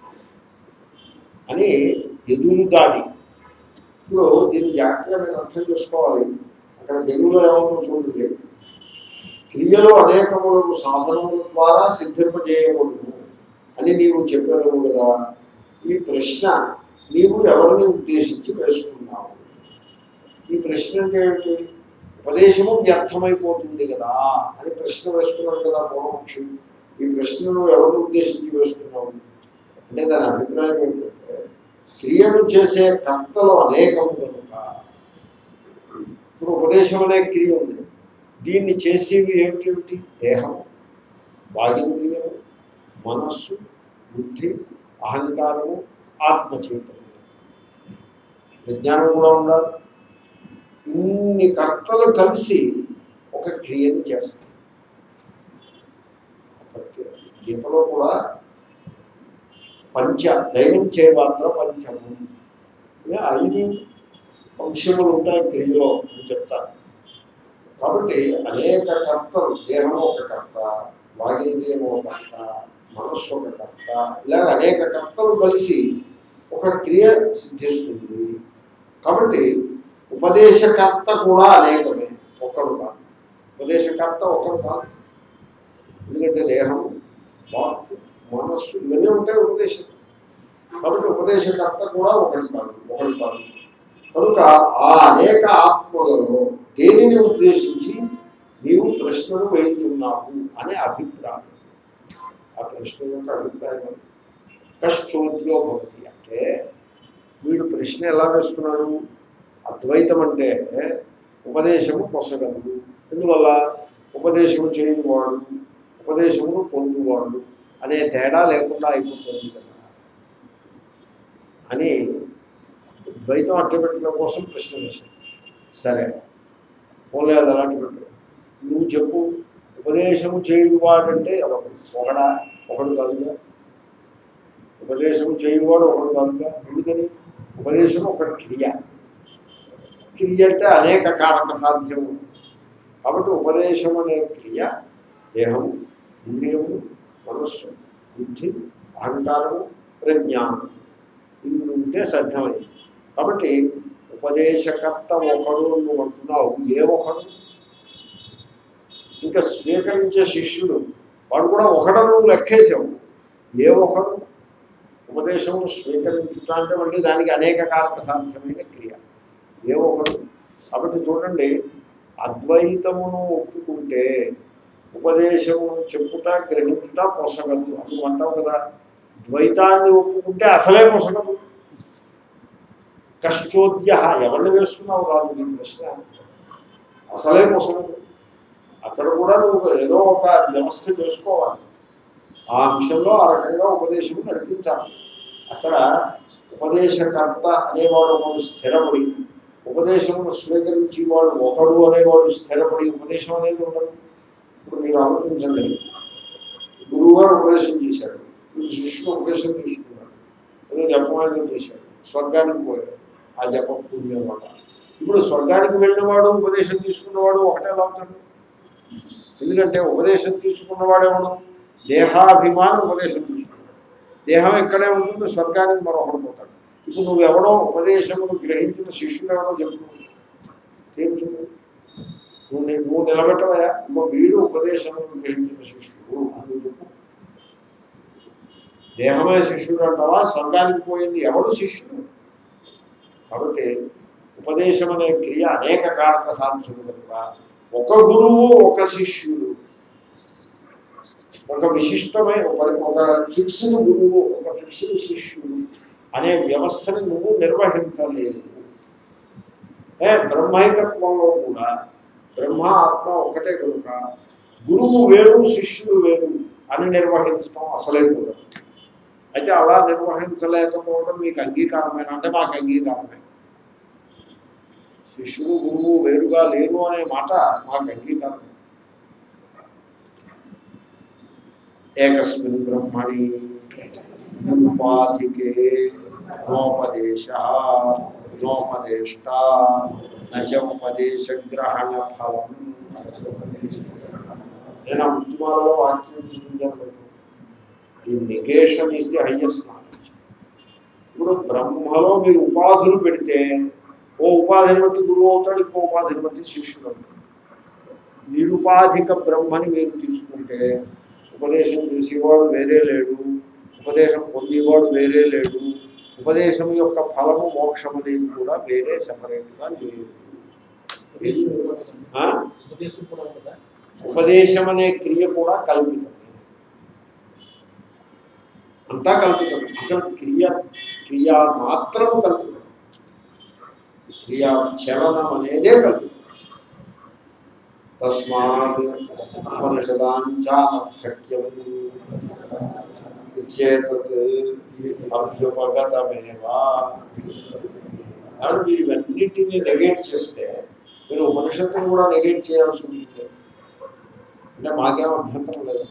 అని ఎదురు దాడి ఇప్పుడు దీన్ని జాగ్రత్తగా మీరు అర్థం చేసుకోవాలి అక్కడ తెలుగులో ఏమవుతుందో చూడండి క్రియలు అనేకములకు సాధనముల ద్వారా సిద్ధింపజేయకూడదు అని నీవు చెప్పావు కదా ఈ ప్రశ్న నీవు ఎవరిని ఉద్దేశించి వేసుకున్నావు ఈ ప్రశ్న అంటే ఏమిటి ఉపదేశము వ్యర్థమైపోతుంది కదా అని ప్రశ్న వేస్తున్నాడు కదా పూర్వపక్షి ఈ ప్రశ్నను ఎవరిని ఉద్దేశించి వేస్తున్నావు అంటే దాని అభిప్రాయం ఏంటంటే క్రియను చేసే కర్తలు అనేకము కనుక ఇప్పుడు ఉపదేశం అనే క్రియ ఉంది దీన్ని చేసేవి ఏమిటి దేహం వాగింద్రియము మనస్సు బుద్ధి అహంకారము ఆత్మ చైతన్యం విజ్ఞానం కూడా ఉండాలి ఇన్ని కర్తలు కలిసి ఒక క్రియను చేస్తాయి గీతలో కూడా పంచ దైవం చేయమాత్రం పంచము ఇలా ఐదు అంశములు ఉంటాయి క్రియలో అని చెప్తాను కాబట్టి అనేక కర్తలు దేహం ఒక కర్త వాగింద్రియం ఒక కర్త మనస్సు ఒక కర్త ఇలాగ అనేక కర్తలు కలిసి ఒక క్రియ సిద్ధిస్తుంది కాబట్టి ఉపదేశకర్త కూడా అనేకమే ఒక్కడు కాదు ఉపదేశకర్త ఒకడు కాదు ఎందుకంటే దేహం వాక్ మనస్సు ఇవన్నీ ఉంటాయి ఉపదేశం కాబట్టి ఉపదేశకర్త కూడా ఒకటి కాదు ఒకటి కాదు కనుక ఆ అనేక ఆత్మలలో దేనిని ఉద్దేశించి నీవు ప్రశ్నలు వేయుచున్నావు అనే అభిప్రాయం ఆ ప్రశ్న యొక్క అభిప్రాయం అది. కష్టోద్యో భవతి అంటే వీడు ప్రశ్న ఎలా వేస్తున్నాడు అద్వైతం అంటే ఉపదేశము పొసగలదు ఎందువల్ల ఉపదేశము చేయనివాడు ఉపదేశమును పొందువాడు అనే తేడా లేకుండా అయిపోతుంది కదా అని ద్వైతం అట్టపెట్టడం కోసం ప్రశ్న వేశాడు సరే పోలే అది అలాంటి పెట్టు నువ్వు చెప్పు ఉపదేశము చేయువాడంటే ఎవరు ఒకడా ఒకడు కాదుగా ఉపదేశము చేయువాడు ఒకడు కాదుగా ఎందుకని ఉపదేశం ఒక క్రియ క్రియ అంటే అనేక కారక సాధ్యము కాబట్టి ఉపదేశం అనే క్రియ దేహము ఇంద్రియము మనస్సు బుద్ధి అహంకారము ప్రజ్ఞానం ఇన్ని ఉంటే సాధ్యమైంది కాబట్టి ఉపదేశకర్త ఒకడు నువ్వు అంటున్నావు ఏ ఒకడు ఇంకా స్వీకరించే శిష్యుడు వాడు కూడా ఒకడను నువ్వు లెక్కేసావు ఏ ఒకడు ఉపదేశము స్వీకరించుట అంటే మళ్ళీ దానికి అనేక కారక సాధ్యమైన క్రియ ఏ ఒకడు కాబట్టి చూడండి అద్వైతమును ఒప్పుకుంటే ఉపదేశమును చెప్పుట గ్రహించుట పొసగదు అని అంటావు కదా ద్వైతాన్ని ఒప్పుకుంటే అసలే పొసగదు కష్టోద్య ఎవరిని వేస్తున్నావు రాదు నీ ప్రశ్న అసలే పొసగదు అక్కడ కూడా నువ్వు ఏదో ఒక వ్యవస్థ చేసుకోవాలి ఆ అంశంలో ఆ రకంగా ఉపదేశం నడిపించాలి అక్కడ ఉపదేశకర్త అనేవాడు ఒకడు స్థిరపడి ఉపదేశమును స్వీకరించి వాడు ఒకడు అనేవాడు స్థిరపడి ఉపదేశం అనేది ఉండదు ఇప్పుడు మీరు ఆలోచించండి గురువు గారు ఉపదేశం చేశాడు ఇప్పుడు శిష్యుడు ఉపదేశం తీసుకున్నాడు ఏదో జపమానం చేశాడు స్వర్గానికి పోయాడు ఆ జప పుణ్యం వల్ల ఇప్పుడు స్వర్గానికి వెళ్ళినవాడు ఉపదేశం తీసుకున్నవాడు ఒకటే ఎలా అవుతాడు ఎందుకంటే ఉపదేశం తీసుకున్నవాడేవాడు దేహాభిమానం ఉపదేశం తీసుకున్నాడు దేహం ఇక్కడే ఉంటుంది స్వర్గానికి మరొకడు పోతాడు ఇప్పుడు నువ్వు ఎవడో ఉపదేశమును గ్రహించిన శిష్యుడు ఎవడో చెప్తున్నావు తెలుసు నువ్వు నీ- నువ్వు నిలబెట్టవయా ఇంకో వీడు ఉపదేశమును గ్రహించిన శిష్యుడు అని నువ్వు చెప్పు దేహమే శిష్యుడు అంటావా స్వర్గానికి పోయింది ఎవడు శిష్యుడు కాబట్టి ఉపదేశం అనే క్రియ అనేక కారక సాధ్యము కనుక ఒక గురువు ఒక శిష్యుడు ఒక విశిష్టమైన ఒక ఒక ఫిక్స్డ్ గురువు ఒక ఫిక్స్డ్ శిష్యుడు అనే వ్యవస్థని నువ్వు నిర్వహించలేదు ఏ బ్రహ్మైకత్వంలో కూడా బ్రహ్మ ఆత్మ ఒకటే కనుక గురువు వేరు శిష్యుడు వేరు అని నిర్వహించడం అసలే కూడా అయితే అలా నిర్వహించలేకపోవడం మీకు అంగీకారమైన అంటే మాకు అంగీకారమే శిష్యుడు గురువు వేరుగా లేరు అనే మాట మాకు అంగీకారం ఏకస్మిన్ బ్రహ్మణి ఉపాధికే నోపదేశ నోపదేష్ట నచ ఉపదేశ గ్రహణ ఫలం నేను ఆ ఉద్యమాలలో వాక్యం చూపించాను the negation is the highest knowledge ఇప్పుడు బ్రహ్మలో మీరు ఉపాధులు పెడితే ఓ ఉపాధిని బట్టి గురువు అవుతాడు ఇంకో ఉపాధిని బట్టి శిష్యుడు అవుతాడు నిరుపాధిక బ్రహ్మని మీరు తీసుకుంటే ఉపదేశం చేసేవాడు వేరే లేడు ఉపదేశం పొందేవాడు వేరే లేడు ఉపదేశం యొక్క ఫలము మోక్షం అనేది కూడా వేరే సెపరేట్గా లేదు ఆ? ఉపదేశం కూడా ఉంటుందా ఉపదేశం అనే క్రియ కూడా కల్పితం అంతా కల్పితం అసలు క్రియ క్రియా మాత్రము కల్పితం క్రియా చలనం అనేదే కల్పితం తస్మాత్ ఉపనిషదాంచానర్థక్యం చేతత్ అభ్యుపగతమేవా కాబట్టి మీరు ఇవన్నిటిని నెగేట్ చేస్తే మీరు ఉపనిషత్తుని కూడా నెగేట్ చేయాల్సి ఉంటుంది అంటే మాకేం అభ్యంతరం లేదు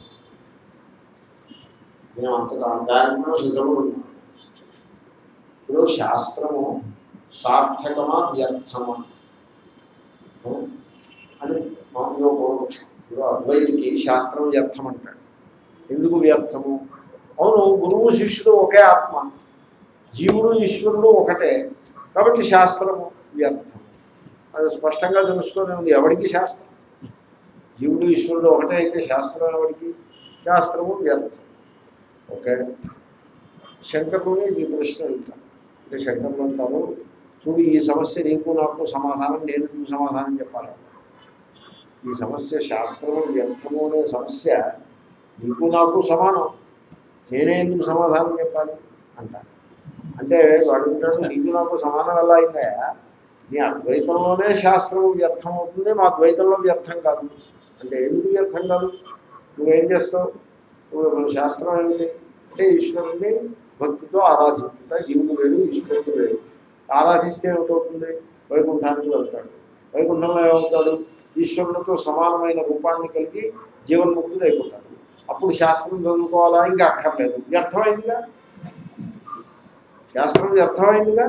మేము అంత దానికి కూడా సిద్ధపడి ఉన్నాం ఇప్పుడు శాస్త్రము సార్థకమా వ్యర్థమా ఆ? అని మామూలుగా పూర్వపక్షం ఇప్పుడు అద్వైతికి శాస్త్రం వ్యర్థం అంటాడు ఎందుకు వ్యర్థము అవును గురువు శిష్యుడు ఒకే ఆత్మ జీవుడు ఈశ్వరుడు ఒకటే కాబట్టి శాస్త్రము వ్యర్థం అది స్పష్టంగా తెలుస్తూనే ఉంది ఎవరికి శాస్త్రం జీవుడు ఈశ్వరుడు ఒకటే అయితే శాస్త్రం ఎవరికి శాస్త్రము వ్యర్థం ఓకే శంకరుని ఈ ప్రశ్న అడుగుతాను అంటే శంకరులు అంటారు చూడు ఈ సమస్య నీకు నాకు సమాధానం నేను నీకు సమాధానం చెప్పాలి ఈ సమస్య శాస్త్రము వ్యర్థము అనే సమస్య నీకు నాకు సమానం నేనే ఎందుకు సమాధానం చెప్పాలి అంటారు అంటే వాడు అంటాడు నీకు నాకు సమానం ఎలా అయిందా నీ అద్వైతంలోనే శాస్త్రం వ్యర్థం అవుతుంది మా అద్వైతంలో వ్యర్థం కాదు అంటే ఎందుకు వ్యర్థం కాదు నువ్వేం చేస్తావు నువ్వు శాస్త్రం ఏమిటి అంటే ఈశ్వరుని భక్తితో ఆరాధించుట జీవుడు వేరు ఈశ్వరుడు వేరు ఆరాధిస్తే ఏమిటవుతుంది వైకుంఠానికి వెళ్తాడు వైకుంఠంలో ఏమవుతాడు ఈశ్వరునితో సమానమైన రూపాన్ని కలిగి జీవన్ముక్తుడు అయిపోతాడు అప్పుడు శాస్త్రం చదువుకోవాలా ఇంకా అక్కర్లేదు వ్యర్థమైందిగా శాస్త్రం వ్యర్థమైందిగా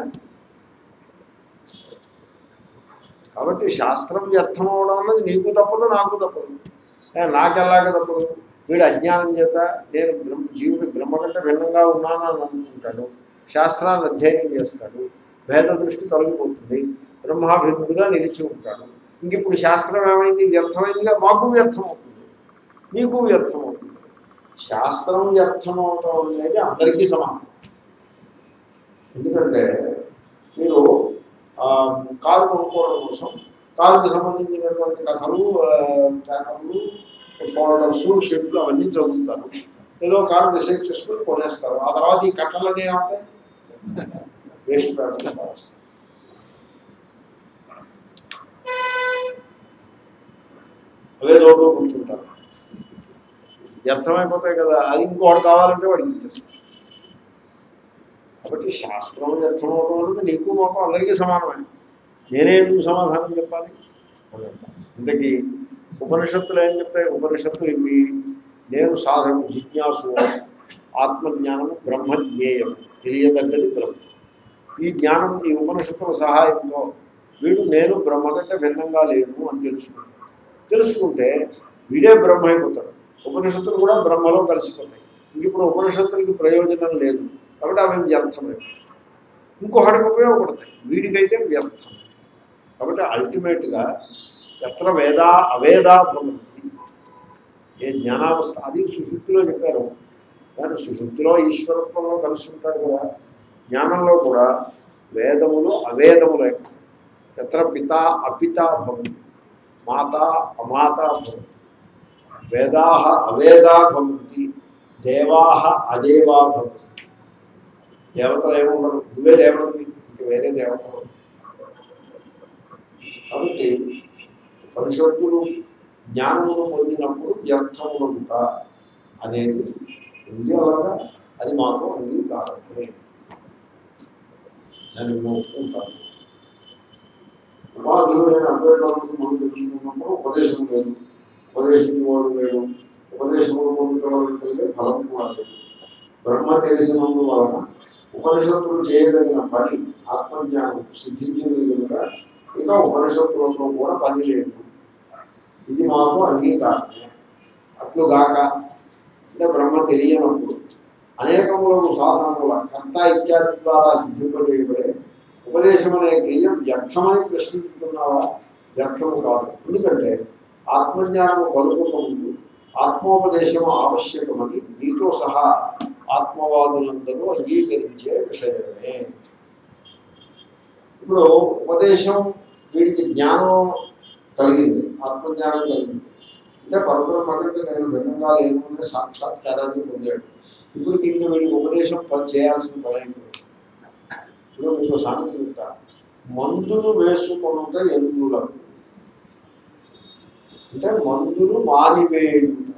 కాబట్టి శాస్త్రం వ్యర్థం అవడం అన్నది నీకు తప్పదు నాకు తప్పదు ఏ, నాకెలాగ తప్పదు వీడు అజ్ఞానం చేత నేను బ్రహ్మ జీవుడు బ్రహ్మ కంటే భిన్నంగా ఉన్నాను అని అనుకుంటాడు శాస్త్రాన్ని అధ్యయనం చేస్తాడు భేద దృష్టి తొలగిపోతుంది బ్రహ్మాభిముడుగా నిలిచి ఉంటాడు ఇంక ఇప్పుడు శాస్త్రం ఏమైంది వ్యర్థమైందిగా మాకు వ్యర్థం అవుతుంది నీకు వ్యర్థం అవుతుంది శాస్త్రం వ్యర్థం అవటం అనేది అందరికీ సమానం ఎందుకంటే మీరు ఆ, కారు కొనుక్కోవడం కోసం కారుకి సంబంధించినటువంటి కథలు ఆ, పేపర్లు ఫోల్డర్స్ షెడ్లు అవన్నీ చదువుతారు ఏదో కారు డిసైడ్ చేసుకుని కొనేస్తారు ఆ తర్వాత ఈ కట్టలన్నీ ఏమవుతాయి వేస్ట్ పేపర్ పారేస్తారు అవే చదువుతూ కూర్చుంటారు వ్యర్థమైపోతాయి కదా అది ఇంకోటి కావాలంటే వాడికి ఇచ్చేస్తారు కాబట్టి శాస్త్రం వ్యర్థమవడం అనేది నీకు మాకు అందరికీ సమానమే నేనే ఎందుకు సమాధానం చెప్పాలి ఇంతకీ ఉపనిషత్తులు ఏం చెప్తాయి ఉపనిషత్తులు ఇవి నేను సాధకు జిజ్ఞాసు ఆత్మజ్ఞానము బ్రహ్మ జ్ఞేయం తెలియదగ్గది బ్రహ్మ ఈ జ్ఞానం ఈ ఉపనిషత్తుల సహాయంతో వీడు నేను బ్రహ్మ కంటే భిన్నంగా లేను అని తెలుసుకుంటాడు తెలుసుకుంటే వీడే బ్రహ్మ అయిపోతాడు ఉపనిషత్తులు కూడా బ్రహ్మలో కలిసిపోతాయి ఇంక ఇప్పుడు ఉపనిషత్తులకి ప్రయోజనం లేదు కాబట్టి అవి వ్యర్థమే ఇంకొకటికి ఉపయోగపడతాయి వీడికైతే వ్యర్థం కాబట్టి అల్టిమేట్గా ఎత్ర వేదా అవేదా భవంతి ఏ జ్ఞానావస్థ అది సుశుద్ధిలో చెప్పారు కానీ సుశుద్ధిలో ఈశ్వరత్వంలో కలిసి ఉంటాడు కదా జ్ఞానంలో కూడా వేదములు అవేదములు అయిపోతాయి ఎత్ర పిత అపిత భవంతి మాత అమాత భవంతి వేదా అవేదా భవంతి దేవా అదేవా భవంతి దేవతలు ఏముండరు నువ్వే దేవతవి ఇంక వేరే దేవత ఉండదు. కాబట్టి పరిషత్తులు జ్ఞానమును పొందినప్పుడు వ్యర్థములుంట అనేది ఉంది అలాగా అది మాకు అంగీకారమే దాన్ని మేము ఒప్పుకుంటాము ఉపాధులు నేను అద్వైతాలకు మనం తెలుసుకున్నప్పుడు ఉపదేశం లేదు ఉపదేశించేవాడు లేడు ఉపదేశములు పొందుకోవడం కలిగే ఫలం కూడా లేదు బ్రహ్మ తెలిసినందు వలన ఉపనిషత్తులు చేయదగిన పని ఆత్మజ్ఞానం సిద్ధించినది కనుక ఇక ఉపనిషత్తులతో కూడా పని లేదు ఇది మాకు అంగీకారమే అట్లుగాక అంటే బ్రహ్మ తెలియనప్పుడు అనేకములకు సాధనముల కర్త ఇత్యాది ద్వారా సిద్ధింపజేయబడే ఉపదేశం అనే క్రియ వ్యర్థమని ప్రశ్నిస్తున్నావా వ్యర్థము కాదు ఎందుకంటే ఆత్మజ్ఞానము కలుగుక ముందు ఆత్మోపదేశము ఆవశ్యకమని నీతో సహా ఆత్మవాదులందరూ అంగీకరించే విషయమే ఇప్పుడు ఉపదేశం వీడికి జ్ఞానం కలిగింది ఆత్మజ్ఞానం కలిగింది అంటే పరబ్రహ్మకి నేను భిన్నంగా లేను అనే సాక్షాత్కారాన్ని పొందాడు ఇప్పుడు ఇంక వీడికి ఉపదేశం పని చేయాల్సిన పని అయిపోయింది ఇప్పుడు మీకు సామెత చెప్తా మందులు వేసుకుంటే ఎందులకు అంటే మందులు మానివేయుటకు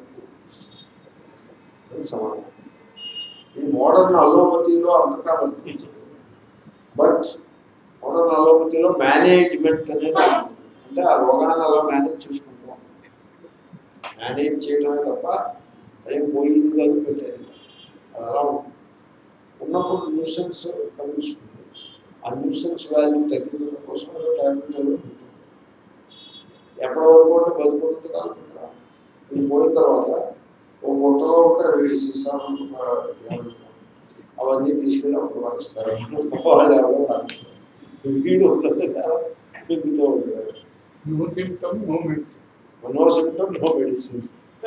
అది సమానం ఇది మోడర్న్ అలోపతిలో అంతటా వర్తించదు బట్ మోడర్న్ అలోపతిలో మేనేజ్మెంట్ అనేది ఉంటుంది. అంటే ఆ రోగాన్ని అలా మేనేజ్ చేసుకుంటాం మేనేజ్ చేయడమే తప్ప అదే పోయింది కానీ పెట్టేది కాదు. అది అలా ఉంటుంది ఉన్నప్పుడు న్యూసెన్స్ కనిపిస్తుంది ఆ న్యూసెన్స్ వాల్యూ తగ్గించడం కోసం ఏదో టాబ్లెట్ ఏదో ఉంటుంది ఎప్పటి వరకు ఉంటే బతుకుంటుంది కాకుండా ఇది పోయిన తర్వాత ఓ గుట్టలో ఉంటే రెండు సీసాలు ఆ, అవన్నీ తీసుకెళ్ళి అప్పుడు వాడిస్తారు వాళ్ళు ఎవరో వాడిస్తారు. వీడు ఉన్నది కదా, మిగులుతూ ఉంటాడు No symptom, no medicine. No symptom no medicine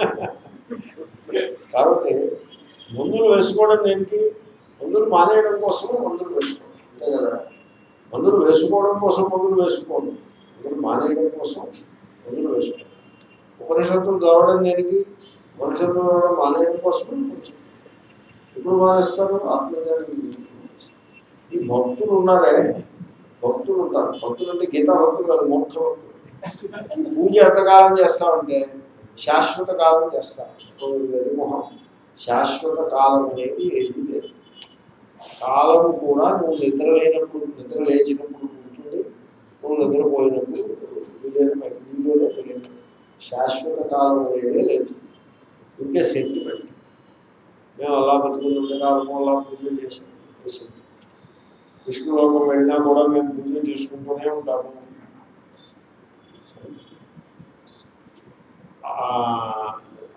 కాబట్టి మందులు వేసుకోవడం దేనికి మందులు మానేయడం కోసం మందులు వేసుకోవడం అంతే కదా మందులు వేసుకోవడం కోసం మందులు వేసుకోవడం మందులు మానేయడం కోసం మందులు వేసుకోవడం ఉపనిషత్తులు చదవడం దేనికి ఉపనిషత్తులు చదవడం మానేయడం కోసం ఇప్పుడు మానేస్తారు ఆత్మజ్ఞానం ఈ భక్తులు ఉన్నారే భక్తులు ఉంటారు భక్తులు అంటే గీతా భక్తులు కాదు మోక్ష భక్తులు ఈ పూజ ఎంతకాలం చేస్తామంటే శాశ్వత కాలం చేస్తాం మొహం శాశ్వత కాలం అనేది ఏది లేదు కాలము కూడా నువ్వు నిద్ర లేనప్పుడు నిద్ర లేచినప్పుడు ఉంటుంది నువ్వు నిద్రపోయినప్పుడు వీలైన వీలునే తెలియదు శాశ్వత కాలం అనేదే లేదు ఇంకే సెంటిమెంట్ మేము అలా బతుకున్నంత కాలము అలా పూజలు చేసాం చేసాం విష్ణులోకం వెళ్ళినా కూడా మేము పూజలు చేసుకుంటూనే ఉంటాము ఆ,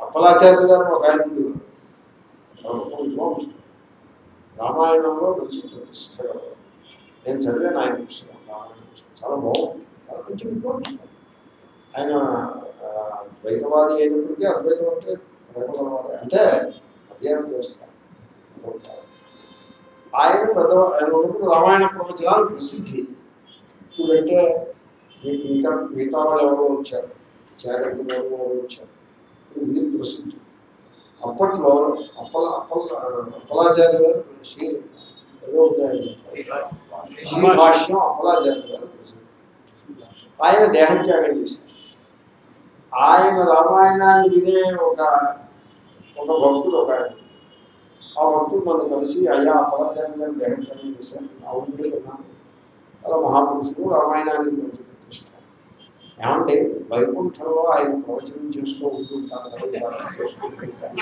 అప్పలాచార్య గారు ఒక ఆయన ఉండేవారు. చాలా గొప్ప విద్వాంసుడు. రామాయణంలో మంచి ప్రతిష్ట గలవారు. నేను చదివాను ఆయన పుస్తకం రామాయణ పుస్తకం చాలా బాగుంది చాలా మంచి విద్వాంసుడు ఆయన ఆ, ద్వైతవాది అయినప్పటికీ అద్వైతం అంటే ప్రేమగలవారు అంటే అధ్యయనం చేస్తారు ఉంటారు. ఆయన పెద్ద ఆయన ఉన్నప్పుడు రామాయణ ప్రవచనాలు ప్రసిద్ధి ఇప్పుడంటే మీకు ఇంకా మిగతా వాళ్ళు ఎవరో వచ్చారు చాగంటి గారు ఎవరో వచ్చారు ఇప్పుడు వీరు ప్రసిద్ధి అప్పట్లో అప్పల అప్పల అప్పలాచార్య గారు శ్రీ ఏదో ఉంది ఆయన. శ్రీ భాష్యం అప్పలాచార్య గారు ప్రసిద్ధి ఆయన దేహత్యాగం చేశారు ఆయన రామాయణాన్ని వినే ఒక ఒక భక్తుడు ఒక ఆయన ఆ భక్తుడు నన్ను కలిసి అయ్యా అపరాచార్య గారు దేహత్యాగం చేశాను అవునండి విన్నాను అలా మహాపురుషుడు రామాయణానికి మంచి ప్రతిష్ట ఏమంటే వైకుంఠంలో ఆయన ప్రవచనం చేస్తూ ఉంటుంటారు కదా, ఇలా చేస్తూ ఉంటుంటారు.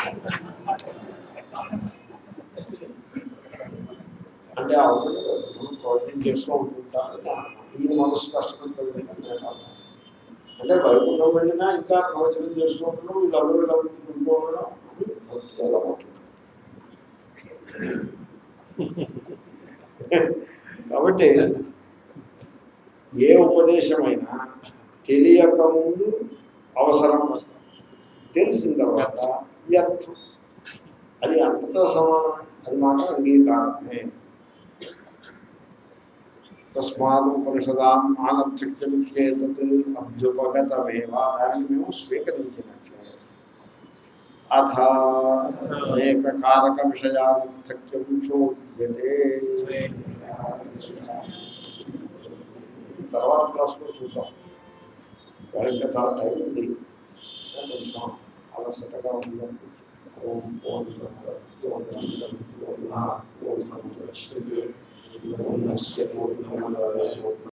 అంటే అవును మనం ప్రవచనం చేస్తూ ఉంటుంటారు అని అన్నాను. ఈయన మనసు కష్టపడుతుంది నేను అన్నాను. అంటే వైకుంఠం వెళ్ళినా ఇంకా ప్రవచనం చేస్తూ ఉండడం వీళ్ళందరూ ఇలా ఉంటూ ఉండడం అని భక్తులు ఎలా ఉంటుంది కాబట్టి ఏ ఉపదేశమైనా తెలియక ముందు అవసరం తెలిసిన తర్వాత వ్యర్థం అది అంతతో సమానమే అది మాత్రం అంగీకారమే తస్మాదుపనిషదాం ఆనర్థక్యం చేతత్ అభ్యుపగతమేవ దాన్ని మేము స్వీకరించినట్లే అథ అనేక కారక విషయానర్థక్యం చోద్యతే తర్వాత క్లాస్లో చూద్దాం వాళ్ళకి చాలా టైం ఉంది కొంచెం అలసటగా ఉంది ఓం ఓం ఓం ఓం ఓం ఓం ఓం